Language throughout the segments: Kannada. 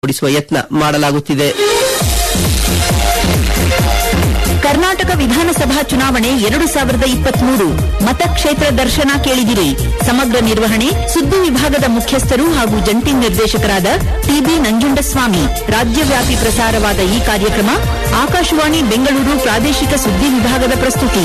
ಒಗ್ಗೂಡಿಸುವ ಯತ್ನ ಮಾಡಲಾಗುತ್ತಿದೆ ಕರ್ನಾಟಕ ವಿಧಾನಸಭಾ ಚುನಾವಣೆ ಎರಡು ಸಾವಿರದ ಇಪ್ಪತ್ಮೂರು ಮತಕ್ಷೇತ್ರ ದರ್ಶನ ಕೇಳಿದಿರಿ ಸಮಗ್ರ ನಿರ್ವಹಣೆ ಸುದ್ದಿ ವಿಭಾಗದ ಮುಖ್ಯಸ್ಥರು ಹಾಗೂ ಜಂಟಿ ನಿರ್ದೇಶಕರಾದ ಟಿಬಿ ನಂಜುಂಡಸ್ವಾಮಿ ರಾಜ್ಯವ್ಯಾಪಿ ಪ್ರಸಾರವಾದ ಈ ಕಾರ್ಯಕ್ರಮ ಆಕಾಶವಾಣಿ ಬೆಂಗಳೂರು ಪ್ರಾದೇಶಿಕ ಸುದ್ದಿ ವಿಭಾಗದ ಪ್ರಸ್ತುತಿ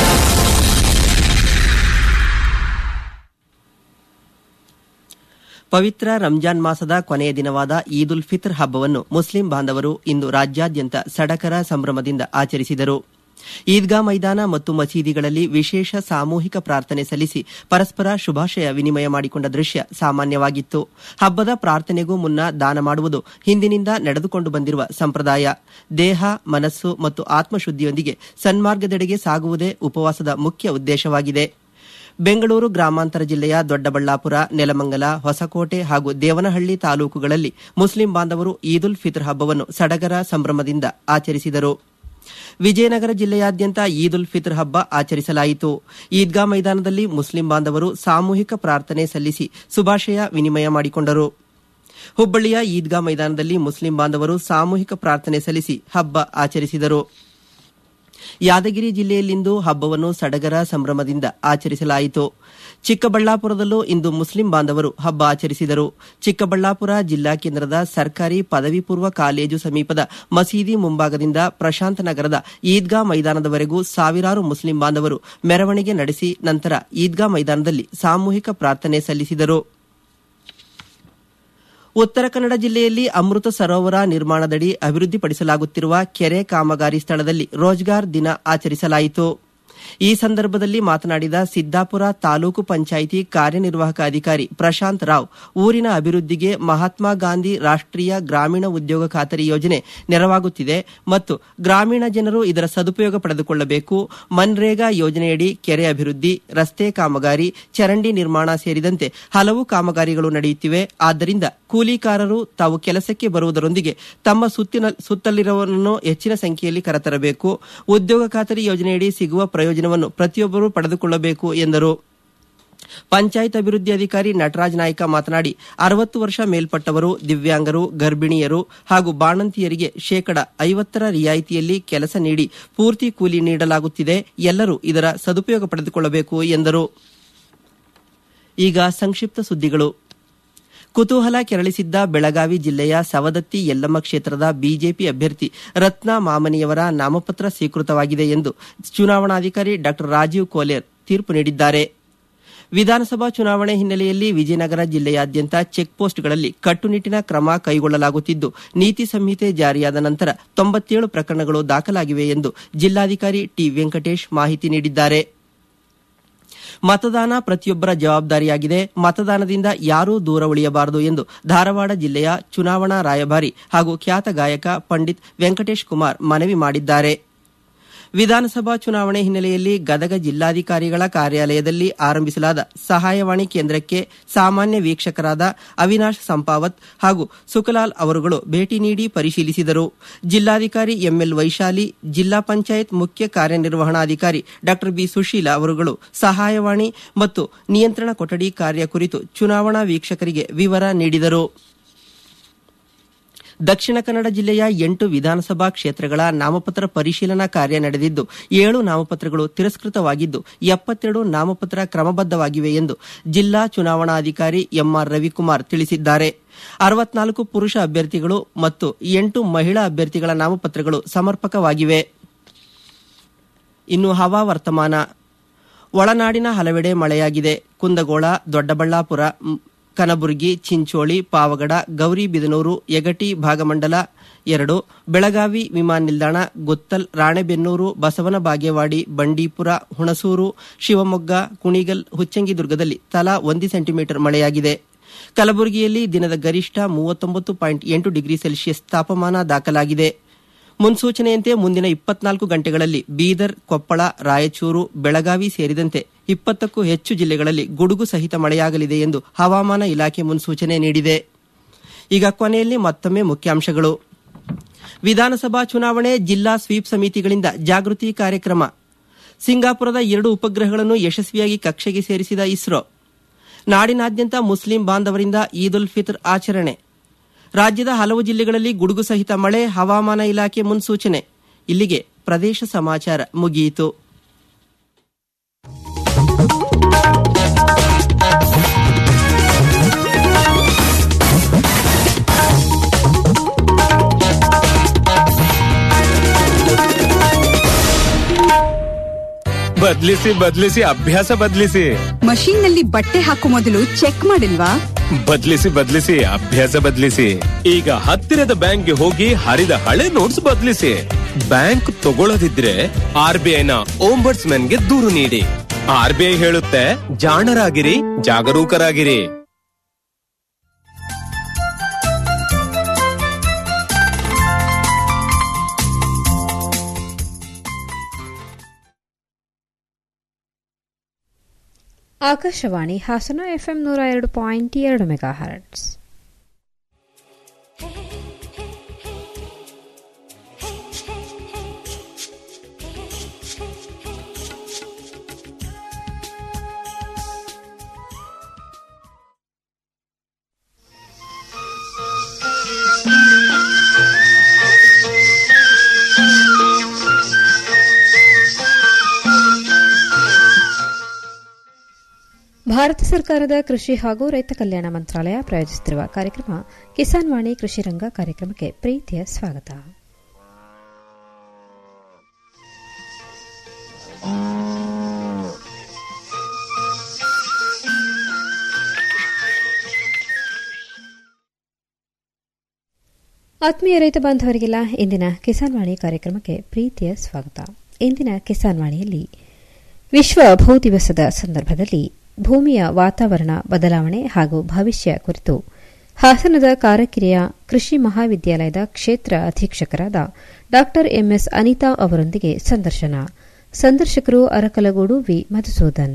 ಪವಿತ್ರ ರಂಜಾನ್ ಮಾಸದ ಕೊನೆಯ ದಿನವಾದ ಈದ್ ಉಲ್ ಫಿತ್ರ್ ಹಬ್ಬವನ್ನು ಮುಸ್ಲಿಂ ಬಾಂಧವರು ಇಂದು ರಾಜ್ಯಾದ್ಯಂತ ಸಡಗರ ಸಂಭ್ರಮದಿಂದ ಆಚರಿಸಿದರು ಈದ್ಗಾ ಮೈದಾನ ಮತ್ತು ಮಸೀದಿಗಳಲ್ಲಿ ವಿಶೇಷ ಸಾಮೂಹಿಕ ಪ್ರಾರ್ಥನೆ ಸಲ್ಲಿಸಿ ಪರಸ್ಪರ ಶುಭಾಶಯ ವಿನಿಮಯ ಮಾಡಿಕೊಂಡ ದೃಶ್ಯ ಸಾಮಾನ್ಯವಾಗಿತ್ತು ಹಬ್ಬದ ಪ್ರಾರ್ಥನೆಗೂ ಮುನ್ನ ದಾನ ಮಾಡುವುದು ಹಿಂದಿನಿಂದ ನಡೆದುಕೊಂಡು ಬಂದಿರುವ ಸಂಪ್ರದಾಯ ದೇಹ ಮನಸ್ಸು ಮತ್ತು ಆತ್ಮಶುದ್ಧಿಯೊಂದಿಗೆ ಸನ್ಮಾರ್ಗದೆಡೆಗೆ ಸಾಗುವುದೇ ಉಪವಾಸದ ಮುಖ್ಯ ಉದ್ದೇಶವಾಗಿದೆ ಬೆಂಗಳೂರು ಗ್ರಾಮಾಂತರ ಜಿಲ್ಲೆಯ ದೊಡ್ಡಬಳ್ಳಾಪುರ ನೆಲಮಂಗಲ ಹೊಸಕೋಟೆ ಹಾಗೂ ದೇವನಹಳ್ಳಿ ತಾಲೂಕುಗಳಲ್ಲಿ ಮುಸ್ಲಿಂ ಬಾಂಧವರು ಈದ್ ಉಲ್ ಫಿತ್ರ್ ಹಬ್ಬವನ್ನು ಸಡಗರ ಸಂಭ್ರಮದಿಂದ ಆಚರಿಸಿದರು ವಿಜಯನಗರ ಜಿಲ್ಲೆಯಾದ್ಯಂತ ಈದ್ ಉಲ್ ಫಿತ್ರ್ ಹಬ್ಬ ಆಚರಿಸಲಾಯಿತು ಈದ್ಗಾ ಮೈದಾನದಲ್ಲಿ ಮುಸ್ಲಿಂ ಬಾಂಧವರು ಸಾಮೂಹಿಕ ಪ್ರಾರ್ಥನೆ ಸಲ್ಲಿಸಿ ಶುಭಾಶಯ ವಿನಿಮಯ ಮಾಡಿಕೊಂಡರು ಹುಬ್ಬಳ್ಳಿಯ ಈದ್ಗಾ ಮೈದಾನದಲ್ಲಿ ಮುಸ್ಲಿಂ ಬಾಂಧವರು ಸಾಮೂಹಿಕ ಪ್ರಾರ್ಥನೆ ಸಲ್ಲಿಸಿ ಹಬ್ಬ ಆಚರಿಸಿದರು ಯಾದಗಿರಿ ಜಿಲ್ಲೆಯಲ್ಲಿಂದು ಹಬ್ಬವನ್ನು ಸಡಗರ ಸಂಭ್ರಮದಿಂದ ಆಚರಿಸಲಾಯಿತು ಚಿಕ್ಕಬಳ್ಳಾಪುರದಲ್ಲೂ ಇಂದು ಮುಸ್ಲಿಂ ಬಾಂಧವರು ಹಬ್ಬ ಆಚರಿಸಿದರು ಚಿಕ್ಕಬಳ್ಳಾಪುರ ಜಿಲ್ಲಾ ಕೇಂದ್ರದ ಸರ್ಕಾರಿ ಪದವಿ ಪೂರ್ವ ಕಾಲೇಜು ಸಮೀಪದ ಮಸೀದಿ ಮುಂಭಾಗದಿಂದ ಪ್ರಶಾಂತ ನಗರದ ಈದ್ಗಾ ಮೈದಾನದವರೆಗೂ ಸಾವಿರಾರು ಮುಸ್ಲಿಂ ಬಾಂಧವರು ಮೆರವಣಿಗೆ ನಡೆಸಿ ನಂತರ ಈದ್ಗಾ ಮೈದಾನದಲ್ಲಿ ಸಾಮೂಹಿಕ ಪ್ರಾರ್ಥನೆ ಸಲ್ಲಿಸಿದರು ಉತ್ತರ ಕನ್ನಡ ಜಿಲ್ಲೆಯಲ್ಲಿ ಅಮೃತ ಸರೋವರ ನಿರ್ಮಾಣದಡಿ ಅಭಿವೃದ್ಧಿಪಡಿಸಲಾಗುತ್ತಿರುವ ಕೆರೆ ಕಾಮಗಾರಿ ಸ್ಥಳದಲ್ಲಿ ರೋಜ್ಗಾರ್ ದಿನ ಆಚರಿಸಲಾಯಿತು ಈ ಸಂದರ್ಭದಲ್ಲಿ ಮಾತನಾಡಿದ ಸಿದ್ದಾಪುರ ತಾಲೂಕು ಪಂಚಾಯಿತಿ ಕಾರ್ಯನಿರ್ವಾಹಕ ಅಧಿಕಾರಿ ಪ್ರಶಾಂತ್ ರಾವ್ ಊರಿನ ಅಭಿವೃದ್ಧಿಗೆ ಮಹಾತ್ಮ ಗಾಂಧಿ ರಾಷ್ಟ್ರೀಯ ಗ್ರಾಮೀಣ ಉದ್ಯೋಗ ಖಾತರಿ ಯೋಜನೆ ನೆರವಾಗುತ್ತಿದೆ ಮತ್ತು ಗ್ರಾಮೀಣ ಜನರು ಇದರ ಸದುಪಯೋಗ ಪಡೆದುಕೊಳ್ಳಬೇಕು ಮನ್ರೇಗಾ ಯೋಜನೆಯಡಿ ಕೆರೆ ಅಭಿವೃದ್ಧಿ ರಸ್ತೆ ಕಾಮಗಾರಿ ಚರಂಡಿ ನಿರ್ಮಾಣ ಸೇರಿದಂತೆ ಹಲವು ಕಾಮಗಾರಿಗಳು ನಡೆಯುತ್ತಿವೆ ಆದ್ದರಿಂದ ಕೂಲಿಕಾರರು ತಾವು ಕೆಲಸಕ್ಕೆ ಬರುವುದರೊಂದಿಗೆ ತಮ್ಮ ಸುತ್ತಿನ ಸುತ್ತಲಿರುವವರನ್ನು ಹೆಚ್ಚಿನ ಸಂಖ್ಯೆಯಲ್ಲಿ ಕರೆತರಬೇಕು ಉದ್ಯೋಗ ಖಾತರಿ ಯೋಜನೆಯಡಿ ಸಿಗುವ ಪ್ರಯೋಜನವನ್ನು ಪ್ರತಿಯೊಬ್ಬರೂ ಪಡೆದುಕೊಳ್ಳಬೇಕು ಎಂದರು ಪಂಚಾಯತ್ ಅಭಿವೃದ್ಧಿ ಅಧಿಕಾರಿ ನಟರಾಜ್ ನಾಯ್ಕ ಮಾತನಾಡಿ ಅರವತ್ತು ವರ್ಷ ಮೇಲ್ಪಟ್ಟವರು ದಿವ್ಯಾಂಗರು ಗರ್ಭಿಣಿಯರು ಹಾಗೂ ಬಾಣಂತಿಯರಿಗೆ ಶೇಕಡ ಐವತ್ತರ ರಿಯಾಯಿತಿಯಲ್ಲಿ ಕೆಲಸ ನೀಡಿ ಪೂರ್ತಿ ಕೂಲಿ ನೀಡಲಾಗುತ್ತಿದೆ ಎಲ್ಲರೂ ಇದರ ಸದುಪಯೋಗ ಪಡೆದುಕೊಳ್ಳಬೇಕು ಎಂದರು ಈಗ ಸಂಕ್ಷಿಪ್ತ ಸುದ್ದಿಗಳು ಕುತೂಹಲ ಕೆರಳಿಸಿದ್ದ ಬೆಳಗಾವಿ ಜಿಲ್ಲೆಯ ಸವದತ್ತಿ ಯಲ್ಲಮ್ಮ ಕ್ಷೇತ್ರದ ಬಿಜೆಪಿ ಅಭ್ಯರ್ಥಿ ರತ್ನಾ ಮಾಮನಿಯವರ ನಾಮಪತ್ರ ಸ್ವೀಕೃತವಾಗಿದೆ ಎಂದು ಚುನಾವಣಾಧಿಕಾರಿ ಡಾ ರಾಜೀವ್ ಕೋಲೇರ್ ತೀರ್ಪು ನೀಡಿದ್ದಾರೆ ವಿಧಾನಸಭಾ ಚುನಾವಣೆ ಹಿನ್ನೆಲೆಯಲ್ಲಿ ವಿಜಯನಗರ ಜಿಲ್ಲೆಯಾದ್ಯಂತ ಚೆಕ್ಪೋಸ್ಟ್ಗಳಲ್ಲಿ ಕಟ್ಟುನಿಟ್ಟಿನ ಕ್ರಮ ಕೈಗೊಳ್ಳಲಾಗುತ್ತಿದ್ದು ನೀತಿ ಸಂಹಿತೆ ಜಾರಿಯಾದ ನಂತರ ತೊಂಬತ್ತೇಳು ಪ್ರಕರಣಗಳು ದಾಖಲಾಗಿವೆ ಎಂದು ಜಿಲ್ಲಾಧಿಕಾರಿ ಟಿ ವೆಂಕಟೇಶ್ ಮಾಹಿತಿ ನೀಡಿದ್ದಾರೆ ಮತದಾನ ಪ್ರತಿಯೊಬ್ಬರ ಜವಾಬ್ದಾರಿಯಾಗಿದೆ ಮತದಾನದಿಂದ ಯಾರೂ ದೂರ ಉಳಿಯಬಾರದು ಎಂದು ಧಾರವಾಡ ಜಿಲ್ಲೆಯ ಚುನಾವಣಾ ರಾಯಭಾರಿ ಹಾಗೂ ಖ್ಯಾತ ಗಾಯಕ ಪಂಡಿತ್ ವೆಂಕಟೇಶ್ ಕುಮಾರ್ ಮನವಿ ಮಾಡಿದ್ದಾರೆ ವಿಧಾನಸಭಾ ಚುನಾವಣೆ ಹಿನ್ನೆಲೆಯಲ್ಲಿ ಗದಗ ಜಿಲ್ಲಾಧಿಕಾರಿಗಳ ಕಾರ್ಯಾಲಯದಲ್ಲಿ ಆರಂಭಿಸಲಾದ ಸಹಾಯವಾಣಿ ಕೇಂದ್ರಕ್ಕೆ ಸಾಮಾನ್ಯ ವೀಕ್ಷಕರಾದ ಅವಿನಾಶ್ ಸಂಪಾವತ್ ಹಾಗೂ ಸುಖಲಾಲ್ ಅವರುಗಳು ಭೇಟಿ ನೀಡಿ ಪರಿಶೀಲಿಸಿದರು ಜಿಲ್ಲಾಧಿಕಾರಿ ಎಂಎಲ್ ವೈಶಾಲಿ ಜಿಲ್ಲಾ ಪಂಚಾಯತ್ ಮುಖ್ಯ ಕಾರ್ಯನಿರ್ವಹಣಾಧಿಕಾರಿ ಡಾ ಬಿ ಸುಶೀಲಾ ಅವರುಗಳು ಸಹಾಯವಾಣಿ ಮತ್ತು ನಿಯಂತ್ರಣ ಕೊಠಡಿ ಕಾರ್ಯ ಕುರಿತು ಚುನಾವಣಾ ವೀಕ್ಷಕರಿಗೆ ವಿವರ ನೀಡಿದರು ದಕ್ಷಿಣ ಕನ್ನಡ ಜಿಲ್ಲೆಯ ಎಂಟು ವಿಧಾನಸಭಾ ಕ್ಷೇತ್ರಗಳ ನಾಮಪತ್ರ ಪರಿಶೀಲನಾ ಕಾರ್ಯ ನಡೆದಿದ್ದು ಏಳು ನಾಮಪತ್ರಗಳು ತಿರಸ್ಕೃತವಾಗಿದ್ದು ಎಪ್ಪತ್ತೆರಡು ನಾಮಪತ್ರ ಕ್ರಮಬದ್ದವಾಗಿವೆ ಎಂದು ಜಿಲ್ಲಾ ಚುನಾವಣಾಧಿಕಾರಿ ಎಂಆರ್ ರವಿಕುಮಾರ್ ತಿಳಿಸಿದ್ದಾರೆ ಅರವತ್ನಾಲ್ಕು ಪುರುಷ ಅಭ್ಯರ್ಥಿಗಳು ಮತ್ತು ಎಂಟು ಮಹಿಳಾ ಅಭ್ಯರ್ಥಿಗಳ ನಾಮಪತ್ರಗಳು ಸಮರ್ಪಕವಾಗಿವೆ ಇನ್ನು ಹವಾ ವರ್ತಮಾನ ಒಳನಾಡಿನ ಹಲವೆಡೆ ಮಳೆಯಾಗಿದೆ ಕುಂದಗೋಳ ದೊಡ್ಡಬಳ್ಳಾಪುರ ಕನಬುರಗಿ ಚಿಂಚೋಳಿ ಪಾವಗಡ ಗೌರಿಬಿದನೂರು ಯಗಟಿ ಭಾಗಮಂಡಲ ಎರಡು ಬೆಳಗಾವಿ ವಿಮಾನ ನಿಲ್ದಾಣ ಗುತ್ತಲ್ ರಾಣೆಬೆನ್ನೂರು ಬಸವನ ಬಾಗೇವಾಡಿ ಬಂಡೀಪುರ ಹುಣಸೂರು ಶಿವಮೊಗ್ಗ ಕುಣಿಗಲ್ ಹುಚ್ಚಂಗಿದುರ್ಗದಲ್ಲಿ ತಲಾ ಒಂದು ಸೆಂಟಿಮೀಟರ್ ಮಳೆಯಾಗಿದೆ ಕಲಬುರಗಿಯಲ್ಲಿ ದಿನದ ಗರಿಷ್ಠ ಮೂವತ್ತೊಂಬತ್ತು ಪಾಯಿಂಟ್ ಎಂಟು ಡಿಗ್ರಿ ಸೆಲ್ಸಿಯಸ್ ತಾಪಮಾನ ದಾಖಲಾಗಿದೆ ಮುನ್ಸೂಚನೆಯಂತೆ ಮುಂದಿನ ಇಪ್ಪತ್ನಾಲ್ಕು ಗಂಟೆಗಳಲ್ಲಿ ಬೀದರ್ ಕೊಪ್ಪಳ ರಾಯಚೂರು ಬೆಳಗಾವಿ ಸೇರಿದಂತೆ ಇಪ್ಪತ್ತಕ್ಕೂ ಹೆಚ್ಚು ಜಿಲ್ಲೆಗಳಲ್ಲಿ ಗುಡುಗು ಸಹಿತ ಮಳೆಯಾಗಲಿದೆ ಎಂದು ಹವಾಮಾನ ಇಲಾಖೆ ಮುನ್ಸೂಚನೆ ನೀಡಿದೆ ಈಗ ಕೊನೆಯಲ್ಲಿ ಮತ್ತೊಮ್ಮೆ ಮುಖ್ಯಾಂಶಗಳು ವಿಧಾನಸಭಾ ಚುನಾವಣೆ ಜಿಲ್ಲಾ ಸ್ವೀಪ್ ಸಮಿತಿಗಳಿಂದ ಜಾಗೃತಿ ಕಾರ್ಯಕ್ರಮ ಸಿಂಗಾಪುರದ ಎರಡು ಉಪಗ್ರಹಗಳನ್ನು ಯಶಸ್ವಿಯಾಗಿ ಕಕ್ಷೆಗೆ ಸೇರಿಸಿದ ಇಸ್ರೋ ನಾಡಿನಾದ್ಯಂತ ಮುಸ್ಲಿಂ ಬಾಂಧವರಿಂದ ಈದ್ ಉಲ್ ಫಿತ್ರ್ ಆಚರಣೆ ರಾಜ್ಯದ ಹಲವು ಜಿಲ್ಲೆಗಳಲ್ಲಿ ಗುಡುಗು ಸಹಿತ ಮಳೆ ಹವಾಮಾನ ಇಲಾಖೆ ಮುನ್ಸೂಚನೆ ಇಲ್ಲಿಗೆ ಪ್ರದೇಶ ಸಮಾಚಾರ ಮುಗಿಯಿತು ಬದ್ಲಿಸಿ ಬದ್ಲಿಸಿ ಅಭ್ಯಾಸ ಬದ್ಲಿಸಿ ಮಷೀನ್ ನಲ್ಲಿ ಬಟ್ಟೆ ಹಾಕೋ ಮೊದಲು ಚೆಕ್ ಮಾಡಿಲ್ವಾ ಬದ್ಲಿಸಿ ಬದ್ಲಿಸಿ ಅಭ್ಯಾಸ ಬದ್ಲಿಸಿ ಈಗ ಹತ್ತಿರದ ಬ್ಯಾಂಕ್ಗೆ ಹೋಗಿ ಹರಿದ ಹಳೆ ನೋಟ್ಸ್ ಬದ್ಲಿಸಿ ಬ್ಯಾಂಕ್ ತಗೊಳ್ಳದಿದ್ರೆ ಆರ್ ಬಿ ಐನ ಗೆ ದೂರು ನೀಡಿ ಆರ್ ಬಿ ಐ ಹೇಳುತ್ತೆ ಜಾಣರಾಗಿರಿ ಜಾಗರೂಕರಾಗಿರಿ ಆಕಾಶವಾಣಿ ಹಾಸನ ಎಫ್ಎಂ ನೂರ ಎರಡು ಪಾಯಿಂಟ್ ಎರಡು ಮೆಗಾ ಹರ್ಟ್ಸ್ ಭಾರತ ಸರ್ಕಾರದ ಕೃಷಿ ಹಾಗೂ ರೈತ ಕಲ್ಯಾಣ ಮಂತ್ರಾಲಯ ಪ್ರಾಯೋಜಿಸುತ್ತಿರುವ ಕಾರ್ಯಕ್ರಮ ಕಿಸಾನ್ ವಾಣಿ ಕೃಷಿ ರಂಗ ಕಾರ್ಯಕ್ರಮಕ್ಕೆ ಪ್ರೀತಿಯ ಸ್ವಾಗತ ಆತ್ಮೀಯ ರೈತ ಬಾಂಧವರಿಗೆಲ್ಲ ಇಂದಿನ ಕಿಸಾನ್ ವಾಣಿ ಕಾರ್ಯಕ್ರಮಕ್ಕೆ ಪ್ರೀತಿಯ ಸ್ವಾಗತ ಇಂದಿನ ಕಿಸಾನ್ ವಾಣಿಯಲ್ಲಿ ವಿಶ್ವ ಭೂ ದಿವಸದ ಸಂದರ್ಭದಲ್ಲಿ ಭೂಮಿಯ ವಾತಾವರಣ ಬದಲಾವಣೆ ಹಾಗೂ ಭವಿಷ್ಯ ಕುರಿತು ಹಾಸನದ ಕಾರಕಿರಿಯ ಕೃಷಿ ಮಹಾವಿದ್ಯಾಲಯದ ಕ್ಷೇತ್ರ ಅಧೀಕ್ಷಕರಾದ ಡಾ ಎಂಎಸ್ ಅನಿತಾ ಅವರೊಂದಿಗೆ ಸಂದರ್ಶನ ಸಂದರ್ಶಕರು ಅರಕಲಗೂಡು ವಿ ಮಧುಸೂದನ್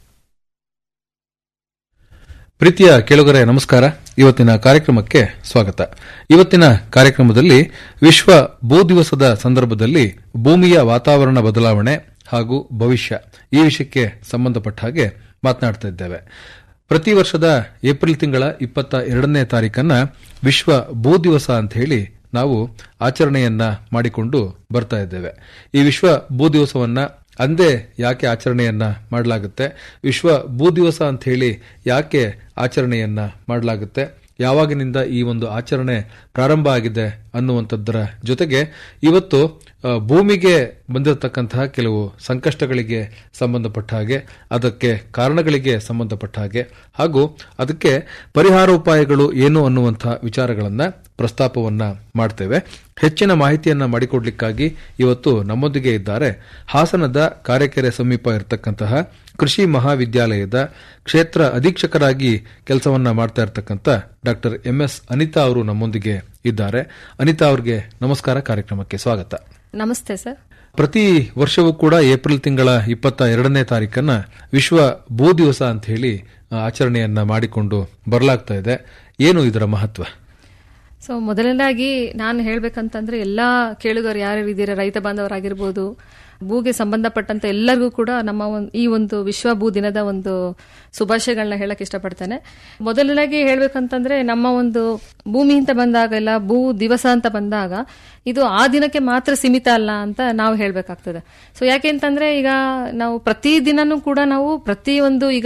ಪ್ರೀತಿಯ ಕೇಳುಗರೆ ನಮಸ್ಕಾರ ಇವತ್ತಿನ ಕಾರ್ಯಕ್ರಮಕ್ಕೆ ಸ್ವಾಗತ ಇವತ್ತಿನ ಕಾರ್ಯಕ್ರಮದಲ್ಲಿ ವಿಶ್ವ ಭೂ ದಿವಸದ ಸಂದರ್ಭದಲ್ಲಿ ಭೂಮಿಯ ವಾತಾವರಣ ಬದಲಾವಣೆ ಹಾಗೂ ಭವಿಷ್ಯ ಈ ವಿಷಯಕ್ಕೆ ಸಂಬಂಧಪಟ್ಟ ಹಾಗೆ ಮಾತನಾಡ್ತಾ ಇದ್ದೇವೆ ಪ್ರತಿ ವರ್ಷದ ಏಪ್ರಿಲ್ ತಿಂಗಳ ಇಪ್ಪತ್ತ ಎರಡನೇ ತಾರೀಕನ್ನ ವಿಶ್ವ ಭೂ ದಿವಸ ಅಂತ ಹೇಳಿ ನಾವು ಆಚರಣೆಯನ್ನ ಮಾಡಿಕೊಂಡು ಬರ್ತಾ ಇದ್ದೇವೆ ಈ ವಿಶ್ವ ಭೂ ದಿವಸವನ್ನ ಅಂದೇ ಯಾಕೆ ಆಚರಣೆಯನ್ನ ಮಾಡಲಾಗುತ್ತೆ ವಿಶ್ವ ಭೂ ದಿವಸ ಅಂತ ಹೇಳಿ ಯಾಕೆ ಆಚರಣೆಯನ್ನ ಮಾಡಲಾಗುತ್ತೆ ಯಾವಾಗಿನಿಂದ ಈ ಒಂದು ಆಚರಣೆ ಪ್ರಾರಂಭ ಆಗಿದೆ ಅನ್ನುವಂಥದ್ದರ ಜೊತೆಗೆ ಇವತ್ತು ಭೂಮಿಗೆ ಬಂದಿರತಕ್ಕಂತಹ ಕೆಲವು ಸಂಕಷ್ಟಗಳಿಗೆ ಸಂಬಂಧಪಟ್ಟ ಹಾಗೆ ಅದಕ್ಕೆ ಕಾರಣಗಳಿಗೆ ಸಂಬಂಧಪಟ್ಟ ಹಾಗೆ ಹಾಗೂ ಅದಕ್ಕೆ ಪರಿಹಾರೋಪಾಯಗಳು ಏನು ಅನ್ನುವಂತಹ ವಿಚಾರಗಳನ್ನ ಪ್ರಸ್ತಾಪವನ್ನ ಮಾಡ್ತೇವೆ ಹೆಚ್ಚಿನ ಮಾಹಿತಿಯನ್ನ ಮಾಡಿಕೊಡ್ಲಿಕ್ಕಾಗಿ ಇವತ್ತು ನಮ್ಮೊಂದಿಗೆ ಇದ್ದಾರೆ ಹಾಸನದ ಕಾರೆಕೆರೆ ಸಮೀಪ ಇರತಕ್ಕಂತಹ ಕೃಷಿ ಮಹಾವಿದ್ಯಾಲಯದ ಕ್ಷೇತ್ರ ಅಧೀಕ್ಷಕರಾಗಿ ಕೆಲಸವನ್ನ ಮಾಡ್ತಾ ಇರತಕ್ಕಂಥ ಡಾಕ್ಟರ್ ಎಂಎಸ್ ಅನಿತಾ ಅವರು ನಮ್ಮೊಂದಿಗೆ ಇದ್ದಾರೆ ಅನಿತಾ ಅವರಿಗೆ ನಮಸ್ಕಾರ ಕಾರ್ಯಕ್ರಮಕ್ಕೆ ಸ್ವಾಗತ ನಮಸ್ತೆ ಸರ್ ಪ್ರತಿ ವರ್ಷವೂ ಕೂಡ ಏಪ್ರಿಲ್ ತಿಂಗಳ ಇಪ್ಪತ್ತ ಎರಡನೇ ತಾರೀಕನ್ನ ವಿಶ್ವ ಭೂ ದಿವಸ ಅಂತ ಹೇಳಿ ಆಚರಣೆಯನ್ನ ಮಾಡಿಕೊಂಡು ಬರಲಾಗ್ತಾ ಇದೆ ಏನು ಇದರ ಮಹತ್ವ ಸೊ ಮೊದಲನೇದಾಗಿ ನಾನು ಹೇಳ್ಬೇಕಂತಂದ್ರೆ ಎಲ್ಲಾ ಕೇಳುಗರು ಯಾರ್ಯಾರು ಇದ್ದೀರಾ ರೈತ ಬಾಂಧವರಾಗಿರ್ಬೋದು ಭೂಗೆ ಸಂಬಂಧಪಟ್ಟಂತ ಎಲ್ಲರಿಗೂ ಕೂಡ ನಮ್ಮ ಈ ಒಂದು ವಿಶ್ವ ಭೂ ದಿನದ ಒಂದು ಶುಭಾಶಯಗಳನ್ನ ಹೇಳಕ್ ಇಷ್ಟಪಡ್ತೇನೆ ಮೊದಲನೇದಾಗಿ ಹೇಳ್ಬೇಕಂತಂದ್ರೆ ನಮ್ಮ ಒಂದು ಭೂಮಿ ಅಂತ ಬಂದಾಗ ಇಲ್ಲ ಭೂ ದಿವಸ ಅಂತ ಬಂದಾಗ ಇದು ಆ ದಿನಕ್ಕೆ ಮಾತ್ರ ಸೀಮಿತ ಅಲ್ಲ ಅಂತ ನಾವು ಹೇಳ್ಬೇಕಾಗ್ತದೆ ಸೊ ಯಾಕೆ ಅಂತಂದ್ರೆ ಈಗ ನಾವು ಪ್ರತಿ ದಿನನೂ ಕೂಡ ನಾವು ಪ್ರತಿ ಒಂದು ಈಗ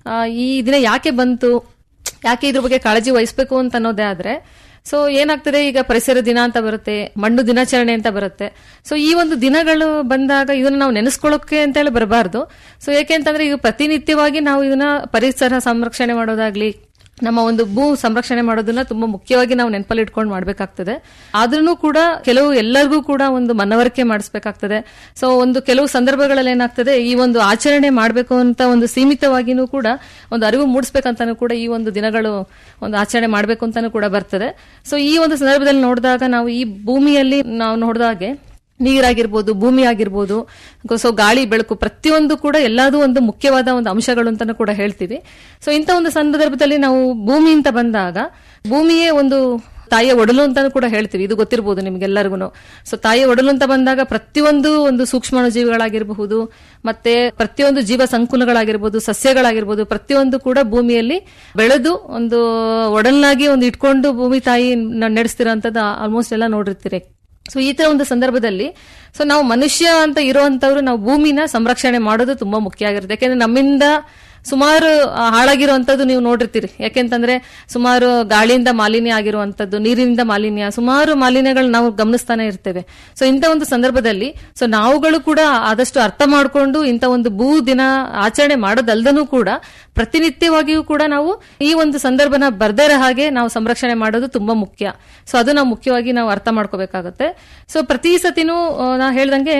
ಈ ದಿನ ಯಾಕೆ ಬಂತು ಯಾಕೆ ಇದ್ರ ಬಗ್ಗೆ ಕಾಳಜಿ ವಹಿಸಬೇಕು ಅಂತ ಅನ್ನೋದೇ ಆದ್ರೆ ಸೊ ಏನಾಗ್ತದೆ ಈಗ ಪರಿಸರ ದಿನ ಅಂತ ಬರುತ್ತೆ ಮಣ್ಣು ದಿನಾಚರಣೆ ಅಂತ ಬರುತ್ತೆ ಸೊ ಈ ಒಂದು ದಿನಗಳು ಬಂದಾಗ ಇದನ್ನ ನಾವು ನೆನೆಸ್ಕೊಳ್ಳೋಕೆ ಅಂತ ಹೇಳಿ ಬರಬಾರ್ದು ಸೊ ಯಾಕೆ ಅಂತಂದ್ರೆ ಈಗ ಪ್ರತಿನಿತ್ಯವಾಗಿ ನಾವು ಇದನ್ನ ಪರಿಸರ ಸಂರಕ್ಷಣೆ ಮಾಡೋದಾಗ್ಲಿ ನಮ್ಮ ಒಂದು ಭೂ ಸಂರಕ್ಷಣೆ ಮಾಡೋದನ್ನ ತುಂಬಾ ಮುಖ್ಯವಾಗಿ ನಾವು ನೆನಪಲ್ಲಿ ಇಟ್ಕೊಂಡು ಮಾಡ್ಬೇಕಾಗ್ತದೆ ಆದ್ರೂ ಕೂಡ ಕೆಲವು ಎಲ್ಲರಿಗೂ ಕೂಡ ಒಂದು ಮನವರಿಕೆ ಮಾಡಿಸ್ಬೇಕಾಗ್ತದೆ ಸೊ ಒಂದು ಕೆಲವು ಸಂದರ್ಭಗಳಲ್ಲಿ ಏನಾಗ್ತದೆ ಈ ಒಂದು ಆಚರಣೆ ಮಾಡಬೇಕು ಅಂತ ಒಂದು ಸೀಮಿತವಾಗಿನೂ ಕೂಡ ಒಂದು ಅರಿವು ಮೂಡಿಸ್ಬೇಕಂತಾನು ಕೂಡ ಈ ಒಂದು ದಿನಗಳು ಒಂದು ಆಚರಣೆ ಮಾಡಬೇಕು ಅಂತಾನು ಕೂಡ ಬರ್ತದೆ ಸೊ ಈ ಒಂದು ಸಂದರ್ಭದಲ್ಲಿ ನೋಡಿದಾಗ ನಾವು ಈ ಭೂಮಿಯಲ್ಲಿ ನಾವು ನೋಡಿದಾಗೆ ನೀರಾಗಿರ್ಬೋದು ಭೂಮಿ ಆಗಿರ್ಬೋದು ಸೊ ಗಾಳಿ ಬೆಳಕು ಪ್ರತಿಯೊಂದು ಕೂಡ ಎಲ್ಲದೂ ಒಂದು ಮುಖ್ಯವಾದ ಒಂದು ಅಂಶಗಳು ಅಂತಾನು ಕೂಡ ಹೇಳ್ತೀವಿ ಸೊ ಇಂಥ ಒಂದು ಸಂದರ್ಭದಲ್ಲಿ ನಾವು ಭೂಮಿ ಅಂತ ಬಂದಾಗ ಭೂಮಿಯೇ ಒಂದು ತಾಯಿಯ ಒಡಲು ಅಂತ ಕೂಡ ಹೇಳ್ತೀವಿ ಇದು ಗೊತ್ತಿರಬಹುದು ನಿಮ್ಗೆಲ್ಲರಿಗೂ ಸೊ ತಾಯಿಯ ಒಡಲು ಅಂತ ಬಂದಾಗ ಪ್ರತಿಯೊಂದು ಒಂದು ಸೂಕ್ಷ್ಮಾಣು ಜೀವಿಗಳಾಗಿರಬಹುದು ಮತ್ತೆ ಪ್ರತಿಯೊಂದು ಜೀವ ಸಂಕುಲಗಳಾಗಿರ್ಬೋದು ಸಸ್ಯಗಳಾಗಿರ್ಬೋದು ಪ್ರತಿಯೊಂದು ಕೂಡ ಭೂಮಿಯಲ್ಲಿ ಬೆಳೆದು ಒಂದು ಒಡಲ್ನಾಗಿ ಒಂದು ಇಟ್ಕೊಂಡು ಭೂಮಿ ತಾಯಿ ನಡೆಸ್ತಿರೋಂಥದ್ದು ಆಲ್ಮೋಸ್ಟ್ ಎಲ್ಲ ನೋಡಿರ್ತೀರಿ ಸೊ ಈ ತರ ಒಂದು ಸಂದರ್ಭದಲ್ಲಿ ಸೊ ನಾವು ಮನುಷ್ಯ ಅಂತ ಇರುವಂತವ್ರು ನಾವು ಭೂಮಿನ ಸಂರಕ್ಷಣೆ ಮಾಡೋದು ತುಂಬಾ ಮುಖ್ಯ ಆಗಿರುತ್ತೆ ಯಾಕೆಂದ್ರೆ ನಮ್ಮಿಂದ ಸುಮಾರು ಆ, ಹಾಳಾಗಿರುವಂತದ್ದು ನೀವು ನೋಡಿರ್ತೀರಿ ಯಾಕೆಂತಂದ್ರೆ ಸುಮಾರು ಗಾಳಿಯಿಂದ ಮಾಲಿನ್ಯ ಆಗಿರುವಂತದ್ದು ನೀರಿನಿಂದ ಮಾಲಿನ್ಯ ಸುಮಾರು ಮಾಲಿನ್ಯಗಳು ನಾವು ಗಮನಿಸ್ತಾನೆ ಇರ್ತೇವೆ ಸೊ ಇಂಥ ಒಂದು ಸಂದರ್ಭದಲ್ಲಿ ಸೊ ನಾವುಗಳು ಕೂಡ ಆದಷ್ಟು ಅರ್ಥ ಮಾಡಿಕೊಂಡು ಇಂಥ ಒಂದು ಭೂ ದಿನ ಆಚರಣೆ ಮಾಡೋದಲ್ದನೂ ಕೂಡ ಪ್ರತಿನಿತ್ಯವಾಗಿಯೂ ಕೂಡ ನಾವು ಈ ಒಂದು ಸಂದರ್ಭನ ಬರ್ದರ ಹಾಗೆ ನಾವು ಸಂರಕ್ಷಣೆ ಮಾಡೋದು ತುಂಬಾ ಮುಖ್ಯ ಸೊ ಅದು ನಾವು ಮುಖ್ಯವಾಗಿ ನಾವು ಅರ್ಥ ಮಾಡ್ಕೋಬೇಕಾಗುತ್ತೆ ಸೊ ಪ್ರತಿ ಸತಿನೂ ಆ, ನಾ ಹೇಳ್ದಂಗೆ